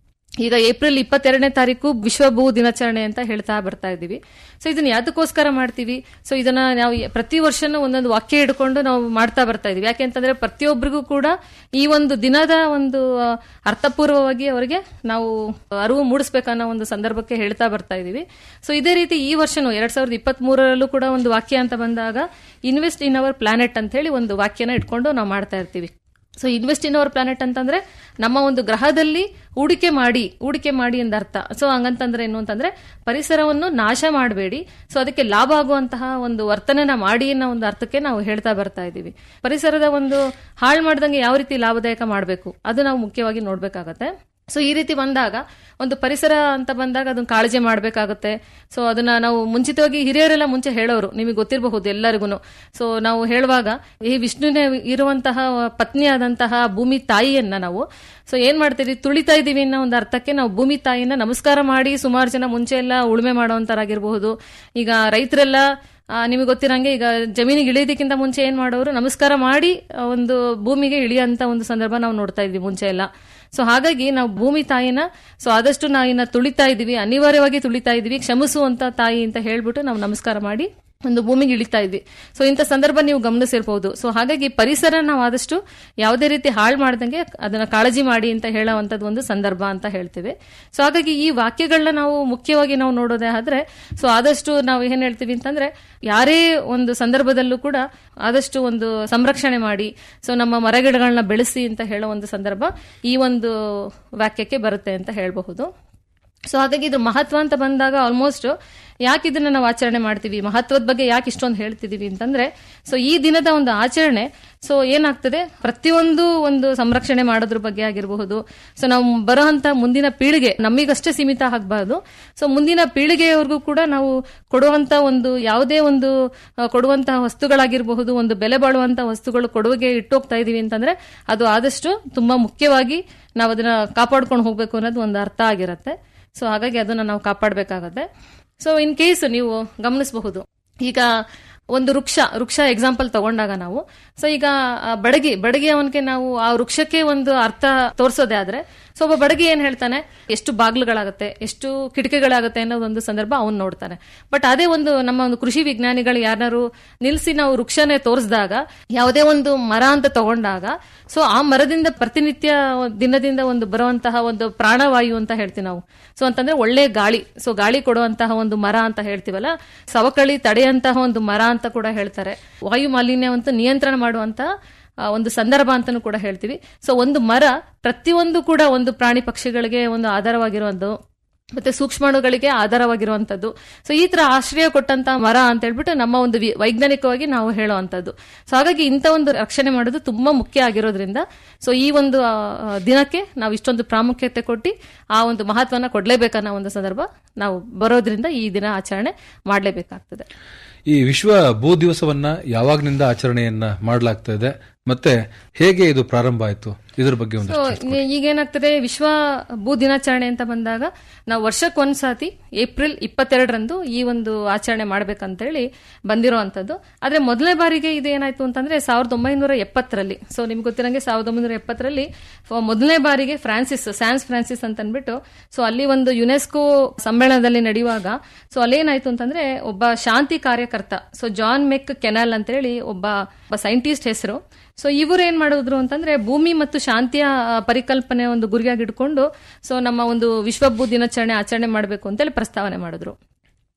ಈಗ ಏಪ್ರಿಲ್ ಇಪ್ಪತ್ತೆರಡನೇ ತಾರೀಕು ವಿಶ್ವ ಭೂ ದಿನಾಚರಣೆ ಅಂತ ಹೇಳ್ತಾ ಬರ್ತಾ ಇದ್ದೀವಿ ಸೊ ಇದನ್ನ ಯಾತಕ್ಕೋಸ್ಕರ ಮಾಡ್ತೀವಿ ಸೊ ಇದನ್ನ ನಾವು ಯ- ಪ್ರತಿ ವರ್ಷನೂ ಒಂದೊಂದು ವಾಕ್ಯ ಹಿಡ್ಕೊಂಡು ನಾವು ಮಾಡ್ತಾ ಬರ್ತಾ ಇದೀವಿ ಯಾಕೆಂತಂದ್ರೆ ಪ್ರತಿಯೊಬ್ಬರಿಗೂ ಕೂಡ ಈ ಒಂದು ದಿನದ ಒಂದು ಆ, ಅರ್ಥಪೂರ್ವವಾಗಿ ಅವರಿಗೆ ನಾವು ಅರಿವು ಮೂಡಿಸ್ಬೇಕನ್ನೋ ಒಂದು ಸಂದರ್ಭಕ್ಕೆ ಹೇಳ್ತಾ ಬರ್ತಾ ಇದೀವಿ ಸೊ ಇದೇ ರೀತಿ ಈ ವರ್ಷನೂ ಎರಡ್ ಸಾವಿರದ ಇಪ್ಪತ್ತ್ ಮೂರರಲ್ಲೂ ಕೂಡ ಒಂದು ವಾಕ್ಯ ಅಂತ ಬಂದಾಗ ಇನ್ವೆಸ್ಟ್ ಇನ್ ಅವರ್ ಪ್ಲಾನೆಟ್ ಅಂತ ಹೇಳಿ ಒಂದು ವಾಕ್ಯನ ಇಟ್ಕೊಂಡು ನಾವು ಮಾಡ್ತಾ ಇರ್ತೀವಿ so invest in our planet ಅಂತಂದ್ರೆ ನಮ್ಮ ಒಂದು ಗ್ರಹದಲ್ಲಿ ಹೂಡಿಕೆ ಮಾಡಿ ಹೂಡಿಕೆ ಮಾಡಿ ಎಂದ ಅರ್ಥ ಸೊ ಹಂಗಂತಂದ್ರೆ ಏನು ಅಂತಂದ್ರೆ ಪರಿಸರವನ್ನು ನಾಶ ಮಾಡಬೇಡಿ ಸೊ ಅದಕ್ಕೆ ಲಾಭ ಆಗುವಂತಹ ಒಂದು ವರ್ತನೆನ ಮಾಡಿ ಅನ್ನೋ ಒಂದು ಅರ್ಥಕ್ಕೆ ನಾವು ಹೇಳ್ತಾ ಬರ್ತಾ ಇದ್ದೀವಿ ಪರಿಸರದ ಒಂದು ಹಾಳು ಮಾಡ್ದಂಗೆ ಯಾವ ರೀತಿ ಲಾಭದಾಯಕ ಮಾಡಬೇಕು ಅದು ನಾವು ಮುಖ್ಯವಾಗಿ ನೋಡ್ಬೇಕಾಗತ್ತೆ ಸೊ ಈ ರೀತಿ ಬಂದಾಗ ಒಂದು ಪರಿಸರ ಅಂತ ಬಂದಾಗ ಅದನ್ನ ಕಾಳಜಿ ಮಾಡಬೇಕಾಗುತ್ತೆ ಸೊ ಅದನ್ನ ನಾವು ಮುಂಚಿತವಾಗಿ ಹಿರಿಯರೆಲ್ಲ ಮುಂಚೆ ಹೇಳೋರು ನಿಮಗೆ ಗೊತ್ತಿರಬಹುದು ಎಲ್ಲರಿಗೂ ಸೊ ನಾವು ಹೇಳುವಾಗ ಈ ವಿಷ್ಣುವಿನ ಇರುವಂತಹ ಪತ್ನಿಯಾದಂತಹ ಭೂಮಿ ತಾಯಿಯನ್ನ ನಾವು ಸೊ ಏನ್ ಮಾಡ್ತೀವಿ ತುಳಿತಾ ಇದೀವಿ ಅನ್ನೋ ಒಂದು ಅರ್ಥಕ್ಕೆ ನಾವು ಭೂಮಿ ತಾಯಿನ ನಮಸ್ಕಾರ ಮಾಡಿ ಸುಮಾರು ಜನ ಮುಂಚೆ ಎಲ್ಲ ಉಳುಮೆ ಮಾಡೋಂತರಾಗಿರ್ಬಹುದು ಈಗ ರೈತರೆಲ್ಲ ಆ, ನಿಮಗೆ ಗೊತ್ತಿರಂಗೆ ಈಗ ಜಮೀನಿಗೆ ಇಳಿಯೋದಕ್ಕಿಂತ ಮುಂಚೆ ಏನ್ ಮಾಡೋರು ನಮಸ್ಕಾರ ಮಾಡಿ ಆ, ಒಂದು ಭೂಮಿಗೆ ಇಳಿಯೋಂತ ಒಂದು ಸಂದರ್ಭ ನಾವು ನೋಡ್ತಾ ಇದ್ವಿ ಮುಂಚೆ ಎಲ್ಲ ಸೊ ಹಾಗಾಗಿ ನಾವು ಭೂಮಿ ತಾಯಿನ ಸೊ ಆದಷ್ಟು ನಾವು ಇನ್ನ ತುಳಿತಾ ಇದೀವಿ ಅನಿವಾರ್ಯವಾಗಿ ತುಳಿತಾ ಇದೀವಿ ಕ್ಷಮಿಸುವಂತ ತಾಯಿ ಅಂತ ಹೇಳ್ಬಿಟ್ಟು ನಾವು ನಮಸ್ಕಾರ ಮಾಡಿ ಒಂದು ಭೂಮಿಗೆ ಇಳಿತಾ ಇದ್ವಿ ಸೊ ಇಂಥ ಸಂದರ್ಭ ನೀವು ಗಮನಿಸಿರ್ಬಹುದು ಸೊ ಹಾಗಾಗಿ ಪರಿಸರ ನಾವು ಆದಷ್ಟು ಯಾವುದೇ ರೀತಿ ಹಾಳು ಮಾಡ್ದಂಗೆ ಅದನ್ನ ಕಾಳಜಿ ಮಾಡಿ ಅಂತ ಹೇಳುವಂತದ್ದು ಒಂದು ಸಂದರ್ಭ ಅಂತ ಹೇಳ್ತೇವೆ ಸೊ ಹಾಗಾಗಿ ಈ ವಾಕ್ಯಗಳನ್ನ ನಾವು ಮುಖ್ಯವಾಗಿ ನಾವು ನೋಡೋದೇ ಆದ್ರೆ ಸೊ ಆದಷ್ಟು ನಾವು ಏನ್ ಹೇಳ್ತೀವಿ ಅಂತಂದ್ರೆ ಯಾರೇ ಒಂದು ಸಂದರ್ಭದಲ್ಲೂ ಕೂಡ ಆದಷ್ಟು ಒಂದು ಸಂರಕ್ಷಣೆ ಮಾಡಿ ಸೊ ನಮ್ಮ ಮರಗಿಡಗಳನ್ನ ಬೆಳೆಸಿ ಅಂತ ಹೇಳೋ ಒಂದು ಸಂದರ್ಭ ಈ ಒಂದು ವಾಕ್ಯಕ್ಕೆ ಬರುತ್ತೆ ಅಂತ ಹೇಳಬಹುದು ಸೊ ಹಾಗಾಗಿ ಇದ್ರ ಮಹತ್ವ ಅಂತ ಬಂದಾಗ ಆಲ್ಮೋಸ್ಟ್ ಯಾಕೆ ಇದನ್ನ ನಾವು ಆಚರಣೆ ಮಾಡ್ತೀವಿ ಮಹತ್ವದ ಬಗ್ಗೆ ಯಾಕೆ ಇಷ್ಟೊಂದು ಹೇಳ್ತಿದೀವಿ ಅಂತಂದ್ರೆ ಸೊ ಈ ದಿನದ ಒಂದು ಆಚರಣೆ ಸೊ ಏನಾಗ್ತದೆ ಪ್ರತಿಯೊಂದು ಒಂದು ಸಂರಕ್ಷಣೆ ಮಾಡೋದ್ರ ಬಗ್ಗೆ ಆಗಿರಬಹುದು ಸೊ ನಾವು ಬರೋಂತ ಮುಂದಿನ ಪೀಳಿಗೆ ನಮಗಷ್ಟೇ ಸೀಮಿತ ಆಗಬಾರ್ದು ಸೊ ಮುಂದಿನ ಪೀಳಿಗೆಯವರೆಗೂ ಕೂಡ ನಾವು ಕೊಡುವಂತ ಒಂದು ಯಾವುದೇ ಒಂದು ಆ, ಕೊಡುವಂತಹ ವಸ್ತುಗಳಾಗಿರಬಹುದು ಒಂದು ಬೆಲೆ ಬಾಳುವಂತ ವಸ್ತುಗಳು ಕೊಡುಗೆ ಇಟ್ಟೋಗ್ತಾ ಇದೀವಿ ಅಂತಂದ್ರೆ ಅದು ಆದಷ್ಟು ತುಂಬಾ ಮುಖ್ಯವಾಗಿ ನಾವು ಅದನ್ನ ಕಾಪಾಡ್ಕೊಂಡು ಹೋಗ್ಬೇಕು ಅನ್ನೋದು ಒಂದು ಅರ್ಥ ಆಗಿರುತ್ತೆ ಸೊ ಹಾಗಾಗಿ ಅದನ್ನ ನಾವು ಕಾಪಾಡಬೇಕಾಗತ್ತೆ ಸೊ ಇನ್ ಕೇಸ್ ನೀವು ಗಮನಿಸಬಹುದು ಈಗ ಒಂದು ವೃಕ್ಷ ವೃಕ್ಷ ಎಕ್ಸಾಂಪಲ್ ತಗೊಂಡಾಗ ನಾವು ಸೊ ಈಗ ಆ ಬಡಗಿ ಬಡಗಿ ಅವನಿಗೆ ನಾವು ಆ ವೃಕ್ಷಕ್ಕೆ ಒಂದು ಅರ್ಥ ತೋರಿಸೋದೇ ಆದ್ರೆ ಸೊ ಒಬ್ಬ ಬಡಗಿ ಏನ್ ಹೇಳ್ತಾನೆ ಎಷ್ಟು ಬಾಗ್ಲುಗಳಾಗುತ್ತೆ ಎಷ್ಟು ಕಿಟಕಿಗಳಾಗುತ್ತೆ ಅನ್ನೋದು ಒಂದು ಸಂದರ್ಭ ಅವ್ನು ನೋಡ್ತಾನೆ ಬಟ್ ಅದೇ ಒಂದು ನಮ್ಮ ಒಂದು ಕೃಷಿ ವಿಜ್ಞಾನಿಗಳು ಯಾರು ನಿಲ್ಸಿ ನಾವು ವೃಕ್ಷನೇ ತೋರಿಸಿದಾಗ ಯಾವುದೇ ಒಂದು ಮರ ಅಂತ ತಗೊಂಡಾಗ ಸೊ ಆ ಮರದಿಂದ ಪ್ರತಿನಿತ್ಯ ದಿನದಿಂದ ಒಂದು ಬರುವಂತಹ ಒಂದು ಪ್ರಾಣವಾಯು ಅಂತ ಹೇಳ್ತೀವಿ ನಾವು ಸೊ ಅಂತಂದ್ರೆ ಒಳ್ಳೆ ಗಾಳಿ ಸೊ ಗಾಳಿ ಕೊಡುವಂತಹ ಒಂದು ಮರ ಅಂತ ಹೇಳ್ತೀವಲ್ಲ ಸವಕಳಿ ತಡೆಯಂತಹ ಒಂದು ಮರ ಅಂತ ಕೂಡ ಹೇಳ್ತಾರೆ ವಾಯು ಮಾಲಿನ್ಯವಂತೂ ನಿಯಂತ್ರಣ ಮಾಡುವಂತ ಆ, ಒಂದು ಸಂದರ್ಭ ಅಂತಾನೂ ಕೂಡ ಹೇಳ್ತೀವಿ ಸೊ ಒಂದು ಮರ ಪ್ರತಿಯೊಂದು ಕೂಡ ಒಂದು ಪ್ರಾಣಿ ಪಕ್ಷಿಗಳಿಗೆ ಒಂದು ಆಧಾರವಾಗಿರುವಂತ ಮತ್ತೆ ಸೂಕ್ಷ್ಮಾಣುಗಳಿಗೆ ಆಧಾರವಾಗಿರುವಂತದ್ದು ಸೊ ಈ ತರ ಆಶ್ರಯ ಕೊಟ್ಟಂತ ಮರ ಅಂತ ಹೇಳ್ಬಿಟ್ಟು ನಮ್ಮ ಒಂದು ವಿ- ವೈಜ್ಞಾನಿಕವಾಗಿ ನಾವು ಹೇಳುವಂತದ್ದು ಸೊ ಹಾಗಾಗಿ ಇಂಥ ಒಂದು ರಕ್ಷಣೆ ಮಾಡೋದು ತುಂಬಾ ಮುಖ್ಯ ಆಗಿರೋದ್ರಿಂದ ಸೊ ಈ ಒಂದು ಆ, ಆ, ದಿನಕ್ಕೆ ನಾವು ಇಷ್ಟೊಂದು ಪ್ರಾಮುಖ್ಯತೆ ಕೊಟ್ಟು ಆ ಒಂದು ಮಹತ್ವನ ಕೊಡ್ಲೇಬೇಕನ್ನೋ ಒಂದು ಸಂದರ್ಭ ನಾವು ಬರೋದ್ರಿಂದ ಈ ದಿನ ಆಚರಣೆ ಮಾಡಲೇಬೇಕಾಗ್ತದೆ ಈ ವಿಶ್ವ ಭೂ ದಿವಸವನ್ನ ಯಾವಾಗ್ನಿಂದ ಆಚರಣೆಯನ್ನ ಮಾಡಲಾಗ್ತಾ ಇದೆ ಮತ್ತೆ ಹೇಗೆ ಇದು ಪ್ರಾರಂಭ ಆಯ್ತು ಇದ್ರ ಬಗ್ಗೆ ಒಂದು ಸೊ ಈಗೇನಾಗ್ತದೆ ವಿಶ್ವ ಭೂ ದಿನಾಚರಣೆ ಅಂತ ಬಂದಾಗ ನಾವು ವರ್ಷಕ್ಕೊಂದ್ಸಾತಿ ಏಪ್ರಿಲ್ ಇಪ್ಪತ್ತೆರಡರಂದು ಈ ಒಂದು ಆಚರಣೆ ಮಾಡ್ಬೇಕಂತೇಳಿ ಬಂದಿರೋವಂಥದ್ದು ಆದ್ರೆ ಮೊದಲನೇ ಬಾರಿಗೆ ಇದು ಏನಾಯ್ತು ಅಂತಂದ್ರೆ ಸಾವಿರದ ಒಂಬೈನೂರ ಎಪ್ಪತ್ತರಲ್ಲಿ ಸೊ ನಿಮ್ಗೆ ಗೊತ್ತಿರಂಗೆ ಸಾವಿರದ ಒಂಬೈನೂರ ಎಪ್ಪತ್ತರಲ್ಲಿ ಮೊದಲನೇ ಬಾರಿಗೆ ಫ್ರಾನ್ಸಿಸ್ ಸ್ಯಾನ್ಸ್ ಫ್ರಾನ್ಸಿಸ್ ಅಂತ ಅಂದ್ಬಿಟ್ಟು ಸೊ ಅಲ್ಲಿ ಒಂದು ಯುನೆಸ್ಕೋ ಸಮ್ಮೇಳನದಲ್ಲಿ ನಡೆಯುವಾಗ ಸೊ ಅಲ್ಲೇನಾಯ್ತು ಅಂತಂದ್ರೆ ಒಬ್ಬ ಶಾಂತಿ ಕಾರ್ಯಕರ್ತ ಸೊ ಜಾನ್ ಮೆಕ್ ಕೆನಾಲ್ ಅಂತ ಹೇಳಿ ಒಬ್ಬ ಸೈಂಟಿಸ್ಟ್ ಹೆಸರು ಸೊ ಇವರು ಏನ್ ಮಾಡಿದ್ರು ಅಂತಂದ್ರೆ ಭೂಮಿ ಮತ್ತು ಶಾಂತಿಯ ಆ, ಪರಿಕಲ್ಪನೆ ಒಂದು ಗುರಿಯಾಗಿ ಇಟ್ಕೊಂಡು ಸೊ ನಮ್ಮ ಒಂದು ವಿಶ್ವ ಭೂ ದಿನಾಚರಣೆ ಆಚರಣೆ ಮಾಡಬೇಕು ಅಂತೇಳಿ ಪ್ರಸ್ತಾವನೆ ಮಾಡಿದ್ರು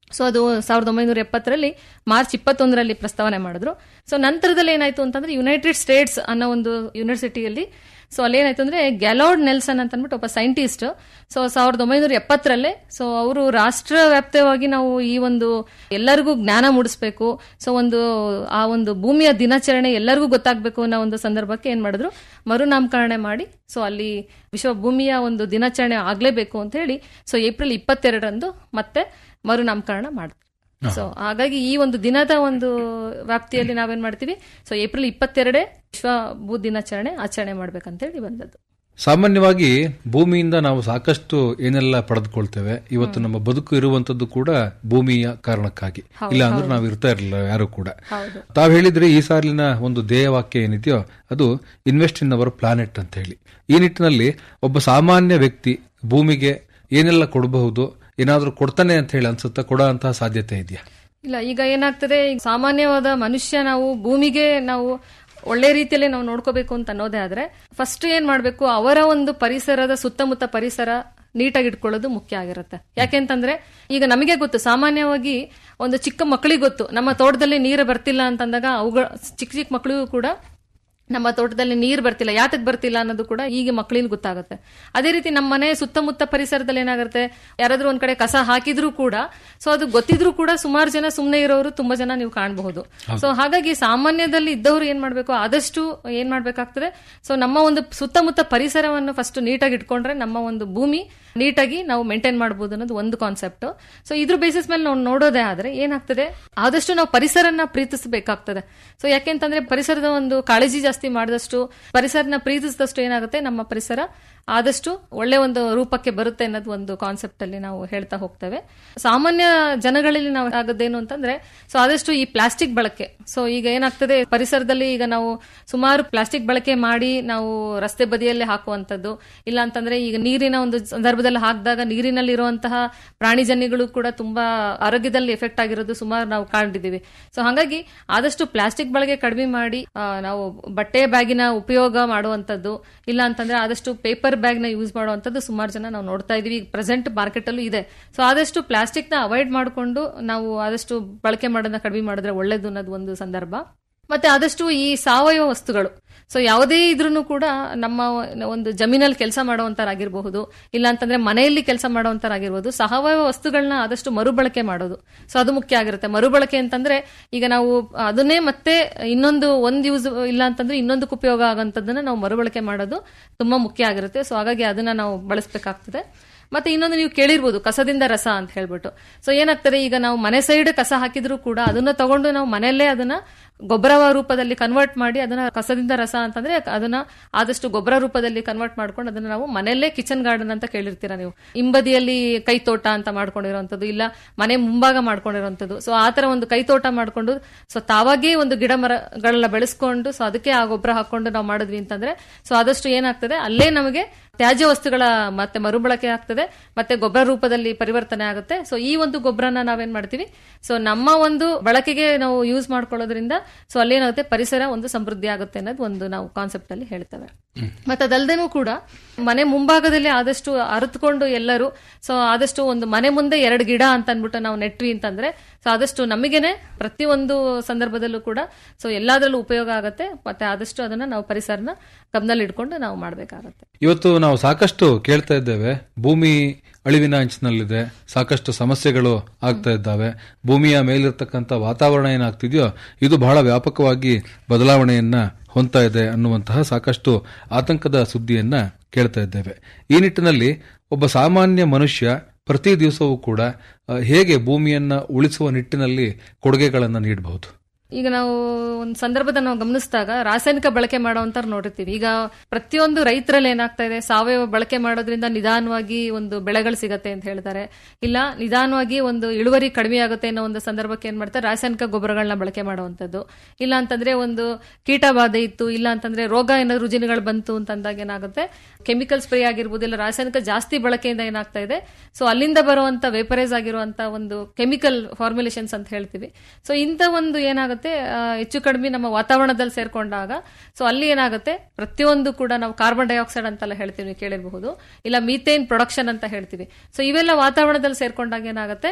ಸೊ ಅದು ಸಾವಿರದ ಒಂಬೈನೂರ ಎಪ್ಪತ್ತರಲ್ಲಿ ಮಾರ್ಚ್ ಇಪ್ಪತ್ತೊಂದರಲ್ಲಿ ಪ್ರಸ್ತಾವನೆ ಮಾಡಿದ್ರು ಸೊ ನಂತರದಲ್ಲಿ ಏನಾಯ್ತು ಅಂತಂದ್ರೆ ಯುನೈಟೆಡ್ ಸ್ಟೇಟ್ಸ್ ಅನ್ನೋ ಒಂದು ಯೂನಿವರ್ಸಿಟಿಯಲ್ಲಿ ಸೊ ಅಲ್ಲೇನಾಯ್ತು ಅಂದ್ರೆ ಗ್ಯಾಲೋಡ್ ನೆಲ್ಸನ್ ಅಂತ ಅಂದ್ಬಿಟ್ಟು ಒಬ್ಬ ಸೈಂಟಿಸ್ಟ್ ಸೊ ಸಾವಿರದ ಒಂಬೈನೂರ ಎಪ್ಪತ್ತರಲ್ಲೇ ಸೊ ಅವರು ರಾಷ್ಟ್ರ ವ್ಯಾಪ್ತವಾಗಿ ನಾವು ಈ ಒಂದು ಎಲ್ಲರಿಗೂ ಜ್ಞಾನ ಮೂಡಿಸ್ಬೇಕು ಸೊ ಒಂದು ಆ ಒಂದು ಭೂಮಿಯ ದಿನಾಚರಣೆ ಎಲ್ಲರಿಗೂ ಗೊತ್ತಾಗಬೇಕು ಅನ್ನೋ ಒಂದು ಸಂದರ್ಭಕ್ಕೆ ಏನ್ ಮಾಡಿದ್ರು ಮರುನಾಮಕರಣ ಮಾಡಿ ಸೊ ಅಲ್ಲಿ ವಿಶ್ವ ಭೂಮಿಯ ಒಂದು ದಿನಾಚರಣೆ ಆಗ್ಲೇಬೇಕು ಅಂತ ಹೇಳಿ ಸೊ ಏಪ್ರಿಲ್ ಇಪ್ಪತ್ತೆರಡರಂದು ಮತ್ತೆ ಮರುನಾಮಕರಣ ಮಾಡಿದ್ರು ಸೊ ಹಾಗಾಗಿ ಈ ಒಂದು ದಿನದ ಒಂದು ವ್ಯಾಪ್ತಿಯಲ್ಲಿ ನಾವೇನ್ ಮಾಡ್ತೀವಿ ಸೊ ಏಪ್ರಿಲ್ ಇಪ್ಪತ್ತೆರಡೇ ವಿಶ್ವ ಭೂ ದಿನಾಚರಣೆ ಆಚರಣೆ ಮಾಡ್ಬೇಕಂತೇಳಿ ಬಂದದ್ದು ಸಾಮಾನ್ಯವಾಗಿ ಭೂಮಿಯಿಂದ ನಾವು ಸಾಕಷ್ಟು ಏನೆಲ್ಲ ಪಡೆದುಕೊಳ್ತೇವೆ ಇವತ್ತು ನಮ್ಮ ಬದುಕು ಇರುವಂತದ್ದು ಕೂಡ ಭೂಮಿಯ ಕಾರಣಕ್ಕಾಗಿ ಇಲ್ಲ ಅಂದ್ರೆ ನಾವು ಇರ್ತಾ ಇರಲಿಲ್ಲ ಯಾರು ಕೂಡ ಹೌದು ತಾವ್ ಹೇಳಿದ್ರೆ ಈ ಸಾಲಿನ ಒಂದು ಧ್ಯೇಯವಾಕ್ಯ ಏನಿದೆಯೋ ಅದು ಇನ್ವೆಸ್ಟ್ ಇನ್ ಅವರ್ ಪ್ಲಾನೆಟ್ ಅಂತ ಹೇಳಿ ಈ ನಿಟ್ಟಿನಲ್ಲಿ ಒಬ್ಬ ಸಾಮಾನ್ಯ ವ್ಯಕ್ತಿ ಭೂಮಿಗೆ ಏನೆಲ್ಲ ಕೊಡಬಹುದು ಏನಾದ್ರೂ ಕೊಡ್ತಾನೆ ಅಂತ ಹೇಳಿ ಅನ್ಸುತ್ತಾ ಕೊಡೋ ಅಂತಹ ಸಾಧ್ಯತೆ ಇದೆಯಾ ಇಲ್ಲ ಈಗ ಏನಾಗ್ತದೆ ಈಗ ಸಾಮಾನ್ಯವಾದ ಮನುಷ್ಯ ನಾವು ಭೂಮಿಗೆ ನಾವು ಒಳ್ಳೆ ರೀತಿಯಲ್ಲಿ ನಾವು ನೋಡ್ಕೋಬೇಕು ಅಂತ ಅನ್ನೋದೇ ಆದ್ರೆ ಫಸ್ಟ್ ಏನ್ ಮಾಡ್ಬೇಕು ಅವರ ಒಂದು ಪರಿಸರದ ಸುತ್ತಮುತ್ತ ಪರಿಸರ ನೀಟಾಗಿ ಇಟ್ಕೊಳ್ಳೋದು ಮುಖ್ಯ ಆಗಿರುತ್ತೆ ಯಾಕೆಂತಂದ್ರೆ ಈಗ ನಮಗೆ ಗೊತ್ತು ಸಾಮಾನ್ಯವಾಗಿ ಒಂದು ಚಿಕ್ಕ ಮಕ್ಕಳಿಗೆ ಗೊತ್ತು ನಮ್ಮ ತೋಟದಲ್ಲಿ ನೀರು ಬರ್ತಿಲ್ಲ ಅಂತಂದಾಗ ಅವುಗಳ ಚಿಕ್ಕ ಚಿಕ್ಕ ಮಕ್ಕಳಿಗೂ ಕೂಡ ನಮ್ಮ ತೋಟದಲ್ಲಿ ನೀರು ಬರ್ತಿಲ್ಲ ಯಾತಕ್ ಬರ್ತಿಲ್ಲ ಅನ್ನೋದು ಕೂಡ ಈಗ ಮಕ್ಕಳಿಗೆ ಗೊತ್ತಾಗುತ್ತೆ ಅದೇ ರೀತಿ ನಮ್ಮ ಮನೆ ಸುತ್ತಮುತ್ತ ಪರಿಸರದಲ್ಲಿ ಏನಾಗುತ್ತೆ ಯಾರಾದ್ರೂ ಒಂದ್ ಕಡೆ ಕಸ ಹಾಕಿದ್ರು ಕೂಡ ಸೊ ಅದು ಗೊತ್ತಿದ್ರು ಕೂಡ ಸುಮಾರು ಜನ ಸುಮ್ಮನೆ ಇರೋರು ತುಂಬಾ ಜನ ನೀವು ಕಾಣಬಹುದು ಸೊ ಹಾಗಾಗಿ ಸಾಮಾನ್ಯದಲ್ಲಿ ಇದ್ದವರು ಏನ್ ಮಾಡ್ಬೇಕು ಆದಷ್ಟು ಏನ್ ಮಾಡ್ಬೇಕಾಗ್ತದೆ ಸೊ ನಮ್ಮ ಒಂದು ಸುತ್ತಮುತ್ತ ಪರಿಸರವನ್ನು ಫಸ್ಟ್ ನೀಟಾಗಿ ಇಟ್ಕೊಂಡ್ರೆ ನಮ್ಮ ಒಂದು ಭೂಮಿ ನೀಟಾಗಿ ನಾವು ಮೇಂಟೈನ್ ಮಾಡಬಹುದು ಅನ್ನೋದು ಒಂದು ಕಾನ್ಸೆಪ್ಟ್ ಸೊ ಇದ್ರ ಬೇಸಿಸ್ ಮೇಲೆ ನಾವು ನೋಡೋದೇ ಆದ್ರೆ ಏನಾಗ್ತದೆ ಆದಷ್ಟು ನಾವು ಪರಿಸರನ ಪ್ರೀತಿಸಬೇಕಾಗ್ತದೆ ಸೊ ಯಾಕೆಂತಂದ್ರೆ ಪರಿಸರದ ಒಂದು ಕಾಳಜಿ ಜಾಸ್ತಿ ಮಾಡಿದಷ್ಟು ಪರಿಸರನ ಪ್ರೀತಿಸಿದಷ್ಟು ಏನಾಗುತ್ತೆ ನಮ್ಮ ಪರಿಸರ ಆದಷ್ಟು ಒಳ್ಳೆ ಒಂದು ರೂಪಕ್ಕೆ ಬರುತ್ತೆ ಅನ್ನೋದು ಒಂದು ಕಾನ್ಸೆಪ್ಟ್ ಅಲ್ಲಿ ನಾವು ಹೇಳ್ತಾ ಹೋಗ್ತೇವೆ ಸಾಮಾನ್ಯ ಜನಗಳಲ್ಲಿ ನಾವು ಆಗೋದೇನು ಅಂತಂದ್ರೆ ಸೊ ಆದಷ್ಟು ಈ ಪ್ಲಾಸ್ಟಿಕ್ ಬಳಕೆ ಸೊ ಈಗ ಏನಾಗ್ತದೆ ಪರಿಸರದಲ್ಲಿ ಈಗ ನಾವು ಸುಮಾರು ಪ್ಲಾಸ್ಟಿಕ್ ಬಳಕೆ ಮಾಡಿ ನಾವು ರಸ್ತೆ ಬದಿಯಲ್ಲಿ ಹಾಕುವಂತದ್ದು ಇಲ್ಲ ಅಂತಂದ್ರೆ ಈಗ ನೀರಿನ ಒಂದು ಸಂದರ್ಭದಲ್ಲಿ ಹಾಕಿದಾಗ ನೀರಿನಲ್ಲಿ ಇರುವಂತಹ ಪ್ರಾಣಿಜನ್ಯಗಳು ಕೂಡ ತುಂಬಾ ಆರೋಗ್ಯದಲ್ಲಿ ಎಫೆಕ್ಟ್ ಆಗಿರೋದು ಸುಮಾರು ನಾವು ಕಾಣಿದ್ದೀವಿ ಸೊ ಹಾಗಾಗಿ ಆದಷ್ಟು ಪ್ಲಾಸ್ಟಿಕ್ ಬಳಕೆ ಕಡಿಮೆ ಮಾಡಿ ಆ, ನಾವು ಬಟ್ಟೆ ಬ್ಯಾಗಿನ ಉಪಯೋಗ ಮಾಡುವಂತದ್ದು ಇಲ್ಲ ಅಂತಂದ್ರೆ ಆದಷ್ಟು ಪೇಪರ್ ಬ್ಯಾಗ್ ನ ಯೂಸ್ ಮಾಡುವಂತದ್ದು ಸುಮಾರು ಜನ ನಾವು ನೋಡ್ತಾ ಇದೀವಿ ಈಗ ಪ್ರೆಸೆಂಟ್ ಮಾರ್ಕೆಟ್ ಅಲ್ಲೂ ಇದೆ ಸೊ ಆದಷ್ಟು ಪ್ಲಾಸ್ಟಿಕ್ ನ ಅವಾಯ್ಡ್ ಮಾಡಿಕೊಂಡು ನಾವು ಆದಷ್ಟು ಬಳಕೆ ಮಾಡೋದನ್ನ ಕಡಿಮೆ ಮಾಡಿದ್ರೆ ಒಳ್ಳೇದು ಅನ್ನೋದು ಒಂದು ಸಂದರ್ಭ ಮತ್ತೆ ಆದಷ್ಟು ಈ ಸಾವಯವ ವಸ್ತುಗಳು ಸೊ ಯಾವುದೇ ಇದ್ರೂ ಕೂಡ ನಮ್ಮ ಒಂದು ಜಮೀನಲ್ಲಿ ಕೆಲಸ ಮಾಡುವಂತರಾಗಿರಬಹುದು ಇಲ್ಲ ಅಂತಂದ್ರೆ ಮನೆಯಲ್ಲಿ ಕೆಲಸ ಮಾಡುವಂತರಾಗಿರ್ಬೋದು ಸಾವಯವ ವಸ್ತುಗಳನ್ನ ಆದಷ್ಟು ಮರುಬಳಕೆ ಮಾಡೋದು ಸೊ ಅದು ಮುಖ್ಯ ಆಗಿರುತ್ತೆ ಮರುಬಳಕೆ ಅಂತಂದ್ರೆ ಈಗ ನಾವು ಅದನ್ನೇ ಮತ್ತೆ ಇನ್ನೊಂದು ಒಂದ್ ಯೂಸ್ ಇಲ್ಲ ಅಂತಂದ್ರೆ ಇನ್ನೊಂದಕ್ಕೆ ಉಪಯೋಗ ಆಗೋಂಥದ್ದನ್ನ ನಾವು ಮರುಬಳಕೆ ಮಾಡೋದು ತುಂಬಾ ಮುಖ್ಯ ಆಗಿರುತ್ತೆ ಸೊ ಹಾಗಾಗಿ ಅದನ್ನ ನಾವು ಬಳಸಬೇಕಾಗ್ತದೆ ಮತ್ತೆ ಇನ್ನೊಂದು ನೀವು ಕೇಳಿರ್ಬೋದು ಕಸದಿಂದ ರಸ ಅಂತ ಹೇಳ್ಬಿಟ್ಟು ಸೊ ಏನಾಗ್ತದೆ ಈಗ ನಾವು ಮನೆ ಸೈಡ್ ಕಸ ಹಾಕಿದ್ರು ಕೂಡ ಅದನ್ನ ತಗೊಂಡು ನಾವು ಮನೆಯಲ್ಲೇ ಅದನ್ನ ಗೊಬ್ಬರ ರೂಪದಲ್ಲಿ ಕನ್ವರ್ಟ್ ಮಾಡಿ ಅದನ್ನ ಕಸದಿಂದ ರಸ ಅಂತಂದ್ರೆ ಅದನ್ನ ಆದಷ್ಟು ಗೊಬ್ಬರ ರೂಪದಲ್ಲಿ ಕನ್ವರ್ಟ್ ಮಾಡ್ಕೊಂಡು ಅದನ್ನ ನಾವು ಮನೆಯಲ್ಲೇ ಕಿಚನ್ ಗಾರ್ಡನ್ ಅಂತ ಕೇಳಿರ್ತೀರಾ ನೀವು ಹಿಂಬದಿಯಲ್ಲಿ ಕೈ ತೋಟ ಅಂತ ಮಾಡ್ಕೊಂಡಿರುವಂತದ್ದು ಇಲ್ಲ ಮನೆ ಮುಂಭಾಗ ಮಾಡ್ಕೊಂಡಿರುವಂತದ್ದು ಸೊ ಆ ತರ ಒಂದು ಕೈ ತೋಟ ಮಾಡ್ಕೊಂಡು ಸೊ ತಾವಾಗೇ ಒಂದು ಗಿಡ ಮರಗಳನ್ನ ಬೆಳೆಸ್ಕೊಂಡು ಸೊ ಅದಕ್ಕೆ ಆ ಗೊಬ್ಬರ ಹಾಕೊಂಡು ನಾವು ಮಾಡಿದ್ವಿ ಅಂತಂದ್ರೆ ಸೊ ಆದಷ್ಟು ಏನಾಗ್ತದೆ ಅಲ್ಲೇ ನಮಗೆ ತ್ಯಾಜ್ಯ ವಸ್ತುಗಳ ಮತ್ತೆ ಮರುಬಳಕೆ ಆಗ್ತದೆ ಮತ್ತೆ ಗೊಬ್ಬರ ರೂಪದಲ್ಲಿ ಪರಿವರ್ತನೆ ಆಗುತ್ತೆ ಸೊ ಈ ಒಂದು ಗೊಬ್ಬರನ ನಾವೇನ್ ಮಾಡ್ತೀವಿ ಸೊ ನಮ್ಮ ಒಂದು ಬಳಕೆಗೆ ನಾವು ಯೂಸ್ ಮಾಡ್ಕೊಳ್ಳೋದ್ರಿಂದ ಸೊ ಅಲ್ಲೇನಾಗುತ್ತೆ ಪರಿಸರ ಒಂದು ಸಮೃದ್ಧಿ ಆಗುತ್ತೆ ಅನ್ನೋದು ಒಂದು ನಾವು ಕಾನ್ಸೆಪ್ಟ್ ಅಲ್ಲಿ ಹೇಳ್ತೇವೆ ಮತ್ತೆ ಅದಲ್ದೇನೂ ಕೂಡ ಮನೆ ಮುಂಭಾಗದಲ್ಲಿ ಆದಷ್ಟು ಅರಿತುಕೊಂಡು ಎಲ್ಲರೂ ಸೊ ಆದಷ್ಟು ಒಂದು ಮನೆ ಮುಂದೆ ಎರಡು ಗಿಡ ಅಂತ ಅಂದ್ಬಿಟ್ಟು ನಾವು ನೆಟ್ವಿ ಅಂತಂದ್ರೆ ಸೊ ಆದಷ್ಟು ನಮಗೇನೆ ಪ್ರತಿಯೊಂದು ಸಂದರ್ಭದಲ್ಲೂ ಕೂಡ ಸೊ ಎಲ್ಲಾದ್ರಲ್ಲೂ ಉಪಯೋಗ ಆಗುತ್ತೆ ಮತ್ತೆ ಆದಷ್ಟು ಅದನ್ನ ನಾವು ಪರಿಸರನ ಗಮನದಲ್ಲಿ ಇಟ್ಕೊಂಡು ನಾವು ಮಾಡಬೇಕಾಗತ್ತೆ ಇವತ್ತು ನಾವು ಸಾಕಷ್ಟು ಕೇಳ್ತಾ ಇದ್ದೇವೆ ಭೂಮಿ ಅಳಿವಿನ ಅಂಚಿನಲ್ಲಿದೆ ಸಾಕಷ್ಟು ಸಮಸ್ಯೆಗಳು ಆಗ್ತಾ ಇದ್ದಾವೆ ಭೂಮಿಯ ಮೇಲಿರ್ತಕ್ಕಂಥ ವಾತಾವರಣ ಏನಾಗ್ತಿದೆಯೋ ಇದು ಬಹಳ ವ್ಯಾಪಕವಾಗಿ ಬದಲಾವಣೆಯನ್ನ ಹೊಂದ್ತಾ ಇದೆ ಅನ್ನುವಂತಹ ಸಾಕಷ್ಟು ಆತಂಕದ ಸುದ್ದಿಯನ್ನ ಕೇಳ್ತಾ ಇದ್ದೇವೆ ಈ ನಿಟ್ಟಿನಲ್ಲಿ ಒಬ್ಬ ಸಾಮಾನ್ಯ ಮನುಷ್ಯ ಪ್ರತಿ ದಿವಸವೂ ಕೂಡ ಆ, ಹೇಗೆ ಭೂಮಿಯನ್ನ ಉಳಿಸುವ ನಿಟ್ಟಿನಲ್ಲಿ ಕೊಡುಗೆಗಳನ್ನು ನೀಡಬಹುದು ಈಗ ನಾವು ಒಂದು ಸಂದರ್ಭದ ನಾವು ಗಮನಿಸಿದಾಗ ರಾಸಾಯನಿಕ ಬಳಕೆ ಮಾಡೋವಂತಾರು ನೋಡಿರ್ತೀವಿ ಈಗ ಪ್ರತಿಯೊಂದು ರೈತರಲ್ಲಿ ಏನಾಗ್ತಾ ಇದೆ ಸಾವಯವ ಬಳಕೆ ಮಾಡೋದ್ರಿಂದ ನಿಧಾನವಾಗಿ ಒಂದು ಬೆಳೆಗಳು ಸಿಗತ್ತೆ ಅಂತ ಹೇಳ್ತಾರೆ ಇಲ್ಲ ನಿಧಾನವಾಗಿ ಒಂದು ಇಳುವರಿ ಕಡಿಮೆ ಆಗುತ್ತೆ ಅನ್ನೋ ಒಂದು ಸಂದರ್ಭಕ್ಕೆ ಏನ್ ಮಾಡ್ತಾರೆ ರಾಸಾಯನಿಕ ಗೊಬ್ಬರಗಳನ್ನ ಬಳಕೆ ಮಾಡುವಂತದ್ದು ಇಲ್ಲ ಅಂತಂದ್ರೆ ಒಂದು ಕೀಟ ಬಾಧೆ ಇತ್ತು ಇಲ್ಲ ಅಂತಂದ್ರೆ ರೋಗ ಏನಾದ್ರು ರುಜಿನಗಳು ಬಂತು ಅಂತಂದಾಗ ಏನಾಗುತ್ತೆ ಕೆಮಿಕಲ್ ಸ್ಪ್ರೇ ಆಗಿರ್ಬೋದು ಇಲ್ಲ ರಾಸಾಯನಿಕ ಜಾಸ್ತಿ ಬಳಕೆಯಿಂದ ಏನಾಗ್ತಾ ಇದೆ ಸೊ ಅಲ್ಲಿಂದ ಬರುವಂತ ವೇಪರೈಸ್ ಆಗಿರುವಂತ ಒಂದು ಕೆಮಿಕಲ್ ಫಾರ್ಮುಲೇಷನ್ಸ್ ಅಂತ ಹೇಳ್ತೀವಿ ಸೊ ಇಂಥ ಒಂದು ಏನಾಗುತ್ತೆ ಆ, ಹೆಚ್ಚು ಕಡಿಮೆ ನಮ್ಮ ವಾತಾವರಣದಲ್ಲಿ ಸೇರ್ಕೊಂಡಾಗ ಸೊ ಅಲ್ಲಿ ಏನಾಗುತ್ತೆ ಪ್ರತಿಯೊಂದು ಕೂಡ ನಾವು ಕಾರ್ಬನ್ ಡೈಆಕ್ಸೈಡ್ ಅಂತೆಲ್ಲ ಹೇಳ್ತೀವಿ ನೀವು ಕೇಳಿರಬಹುದು ಇಲ್ಲ ಮೀಥೇನ್ ಪ್ರೊಡಕ್ಷನ್ ಅಂತ ಹೇಳ್ತೀವಿ ಸೊ ಇವೆಲ್ಲ ವಾತಾವರಣದಲ್ಲಿ ಸೇರ್ಕೊಂಡಾಗ ಏನಾಗುತ್ತೆ